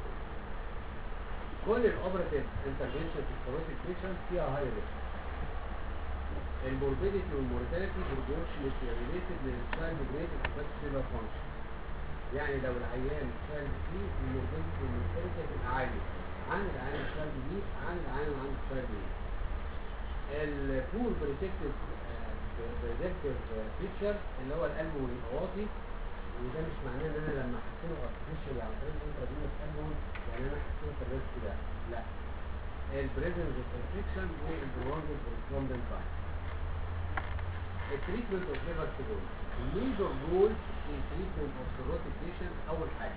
Speaker 2: كل الاوبرتيف انترفنشن في الكاروتيك بيشنت فيها هاي ريسك الموربيديتي والمورتاليتي بروبورشنتلي ريليتد للتشايلد جريد اوف ليفر فانكشن يعني لو العيان تشايلد فيه الموربيديتي والمورتاليتي هتبقى عاليه عن العين الشرد دي عن العين وعن الشرد دي البول بريتكتيف بريدكتيف فيتشر اللي هو القلب والقواطي وده مش معناه ان انا لما احسنه ارتفيشال عن طريق الانترادينوس قلبهم يعني انا احسنه في الريسك ده لا البريزنس اوف انفكشن والبرونجز والكرومبن تايم التريتمنت اوف ليفر سيروز الميجور رول في التريتمنت اوف سيروتيك بيشنت اول حاجه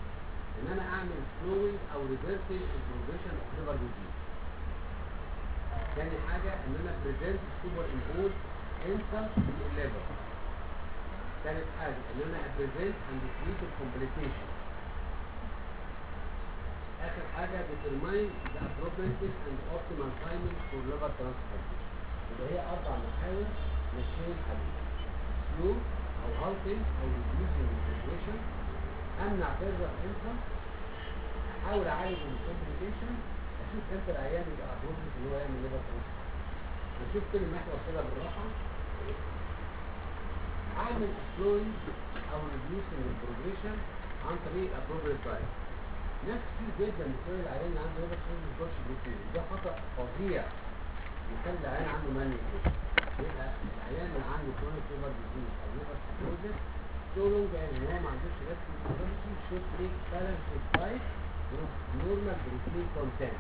Speaker 2: ان انا اعمل سلوينج او ريفرسنج البروجريشن اوف ليفر ديزيز تاني حاجة ان انا بريزنت سوبر امبوز انسر للليفر تالت حاجة ان انا بريزنت اند تريت الكومبليكيشن اخر حاجة determine the appropriate and optimal timing for liver transplantation يبقى هي اربع محاور ماشيين عليها slow او halting او reducing الفلتريشن امنع further انسر احاول اعالج الكومبليكيشن اشوف امتى العيان يبقى appropriate ان هو يعمل liver transplantation نشوف كل محور كده بالراحة اعمل slowing او reducing البروجريشن عن طريق appropriate time ناس كتير جدا بتقول العيان اللي عنده ليفر سيرفيس ما بياكلش بروتين ده خطأ فظيع يخلي العيان عنده ماني يبقى العيان اللي عنده كرونيك ليفر ديزيز او ليفر سيروزس so long as هو ما عندوش responsibility should take balanced diet with normal protein content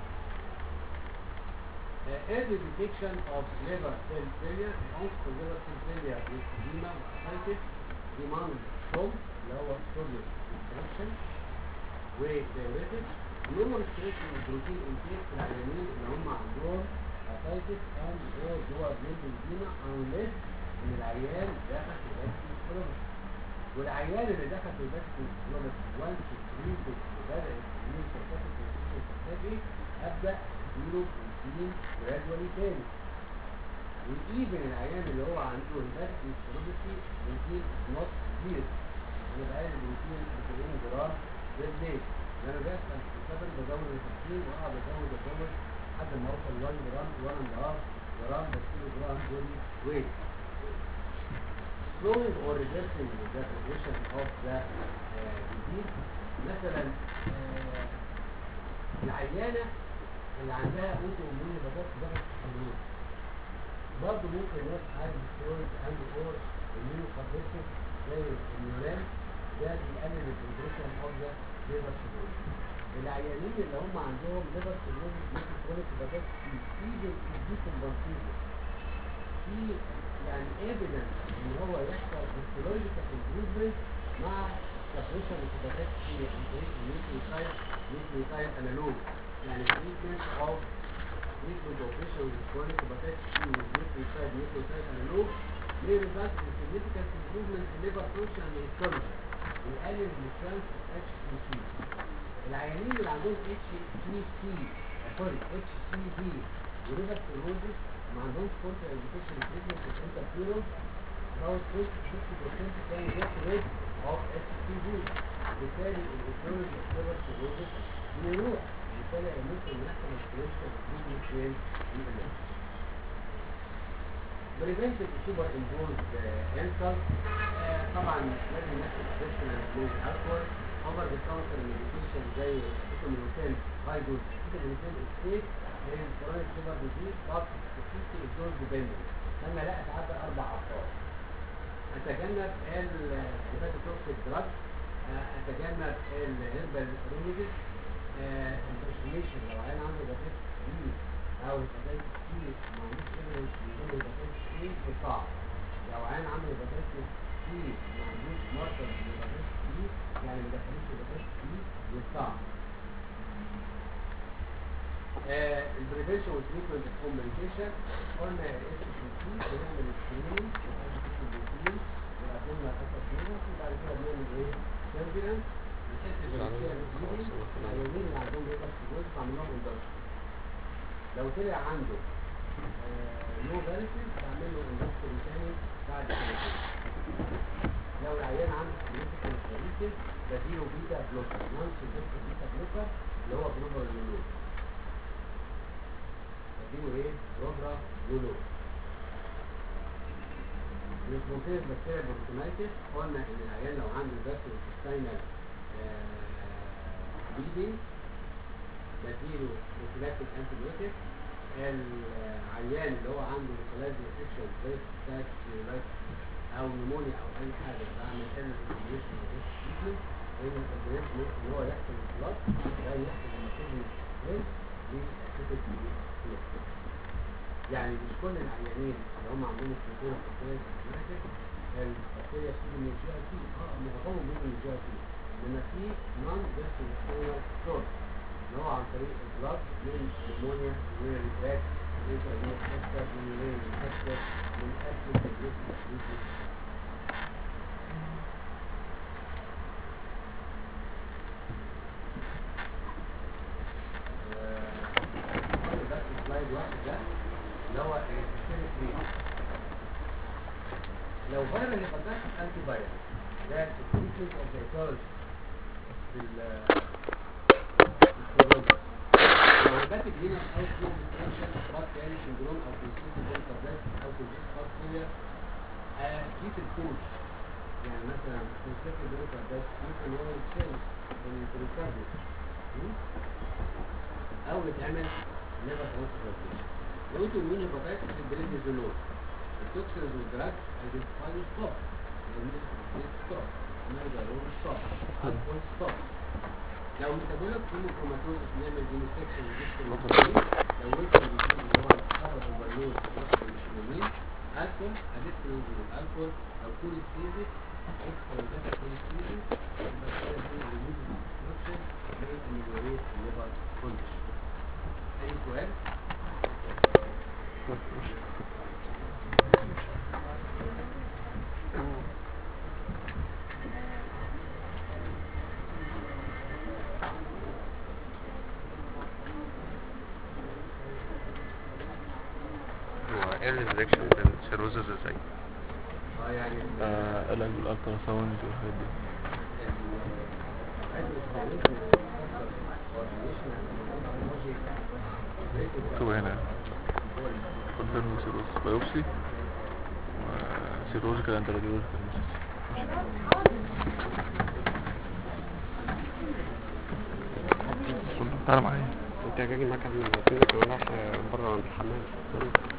Speaker 2: uh, early detection of liver cell failure onset liver cell failure with edema ascites demand salt اللي هو sodium extraction ودايوريتك نورمال ستريس البروتين انتيك في العيانين اللي هم عندهم اسايتس اند اور جوه بليد الدينا انليس ان العيان دخل في الباكتيريا كلومس والعيان اللي دخل في الباكتيريا كلومس وانس تريتد وبدات الاميون سيرفيس تحتاج ابدا اديله بروتين جرادولي تاني وايفن العيان اللي هو عنده الباكتيريا كلومس بروتين نوت كبير انا بقلل البروتين 40 جرام بالليل انا بسال في السبب بزود التفكير واقعد ازود ازود لحد ما اوصل 1 جرام 1 اند هاف جرام بس كيلو جرام بودي ويت slowing or reversing the progression of the uh, disease مثلا آه، العيانة اللي عندها اوتو اميون هيباتات ضغط الحمول برضه ممكن ناس عادي ستيرويد عنده اور اميون سبريسيف زي النيوران ده بيقلل البروجريشن اوف ذا ليفر سيروز العيانين اللي هم عندهم ليفر سيروز ممكن كرونيك هيباتات في ايفن ديكمبنسيشن في يعني ايفيدنس ان هو يحصل هيستولوجيكال امبروفمنت مع سبريشن الهيباتات في عن طريق النيوكليوتايد نيوكليوتايد انالوج يعني تريتمنت اوف treatment of patients with chronic hepatitis C with nucleoside nucleoside analog may result in significant improvement in liver function and histology ويقلل من الترانس HCC العيانين اللي عندهم HCC سوري HCV وليفر سيروزس ما عندهمش كونتر انديكيشن تريتمنت في انترفيرون about 50% كان get rid of HCV بالتالي الهيستولوجي of liver cirrhosis بيروح بالتالي ممكن يحصل استريشن improvement فين في الليفر بريفنتيف سوبر امبوز انسر طبعا لازم ناخد بيرسونال دوز الكول اوفر ذا كاونتر ميديكيشن زي اوتومينوتين هاي دوز اوتومينوتين ستيت ان كرونيك ليفر ديزيز بس سبيسيفيك الدوز ديبندنت لما لا اتعدى اربع افراد اتجنب الهيباتوتوكسيك دراج اتجنب الهربال ريميديز الفاشينيشن لو عيان عنده هيباتيتس بي او هيباتيتس سي ما عندوش ايفيدنس ان هو هيباتيتس سي بالصعب لو عيان عنده هيباتيتس سي ما عندوش ماركر هيباتيتس سي يعني ما دخلوش هيباتيتس سي بالصعب البريفنشن والتريتمنت الكومبليكيشن قلنا الاس سي سي بنعمل سكريننج البروتين وقدمنا الاسد فيروس وبعد كده بنعمل ايه؟ سيرفيلانس نحس بالاشياء العيانين اللي عندهم ليبر سيروز بعمل لهم اندكشن لو طلع عنده نو فاليسيس بعمل له اندكشن تاني بعد سنتين لو العيان عنده سيرفيكال فاليسيس بديله بيتا بلوكر نون سيرفيكال بيتا بلوكر اللي هو جلوبال لولو بديله ايه؟ بروجرا لولو البروتين بكتيريا بروتونايتس قلنا ان العيان لو عنده فاسكولار انتستينال بليدنج بديله بروفيلاكتيك انتيبيوتيك العيان اللي هو عنده ميكولايزم انفكشن زي ستاك او نمونيا او اي حاجه بعمل انا انفلاميشن او تريتمنت لان الاورجانيزم ممكن ان هو يحصل انفلاط ده يحصل لما تبني ستريس لاسيتيك يعني مش كل العيانين اللي هم عندهم الكلوتين الكلوتين البكتيريا بتيجي من الجي اي تي اه معظمهم بيجي من الجي اي تي لما في نون جاستروستيرال سورس اللي هو عن طريق البلاد من نمونيا من الريتراك انت بتفكر من غير بتفكر من اكل الجسم بس سلايد واحد ده اللي هو السيستميك ريدنج لو فيرال هيباتايتس انتي فيرال ده التريتمنت اوف هيباتولوجي في ال السيرولوجي لو هيباتيك رينال اوتفلو ديستنشن بط يعني سندروم او كونسيستنت بنتابلاس او كونسيستنت هارت فيلير تريت الكوش يعني مثلا كونسيستنت بنتابلاس ممكن هو يتشال من البريكارديوس او يتعمل ليفر ترانسبلانتيشن لو انتوا مين هيباتايتس البريدنيزولون التوكسينز والدراجز ايدنتيفاي ستوب ستوب ميجالون ستوب الكول ستوب لو ميتابوليك هيموكروماتوز نعمل دينستكشن وديستر لو انت بتقول اللي هو الحرب البالون مش مهمين الكول اديسترينز الكول لو كوليستيزيس اكسترا داتا كوليستيزيس البكتيريا دي ريموف ديستركشن may ameliorate liver condition اي سؤال؟
Speaker 1: هو ايه الانجكشن بالسيروزز ازاي؟
Speaker 2: اه يعني
Speaker 3: آه، علاج بالالترا ساوند والحاجات دي مكتوب هنا كونفيرم سيروز بايوبسي وسيروجيكال اند راديولوجيكال تعالى معايا
Speaker 1: انت جاي معاك من كده رايح بره عند الحمام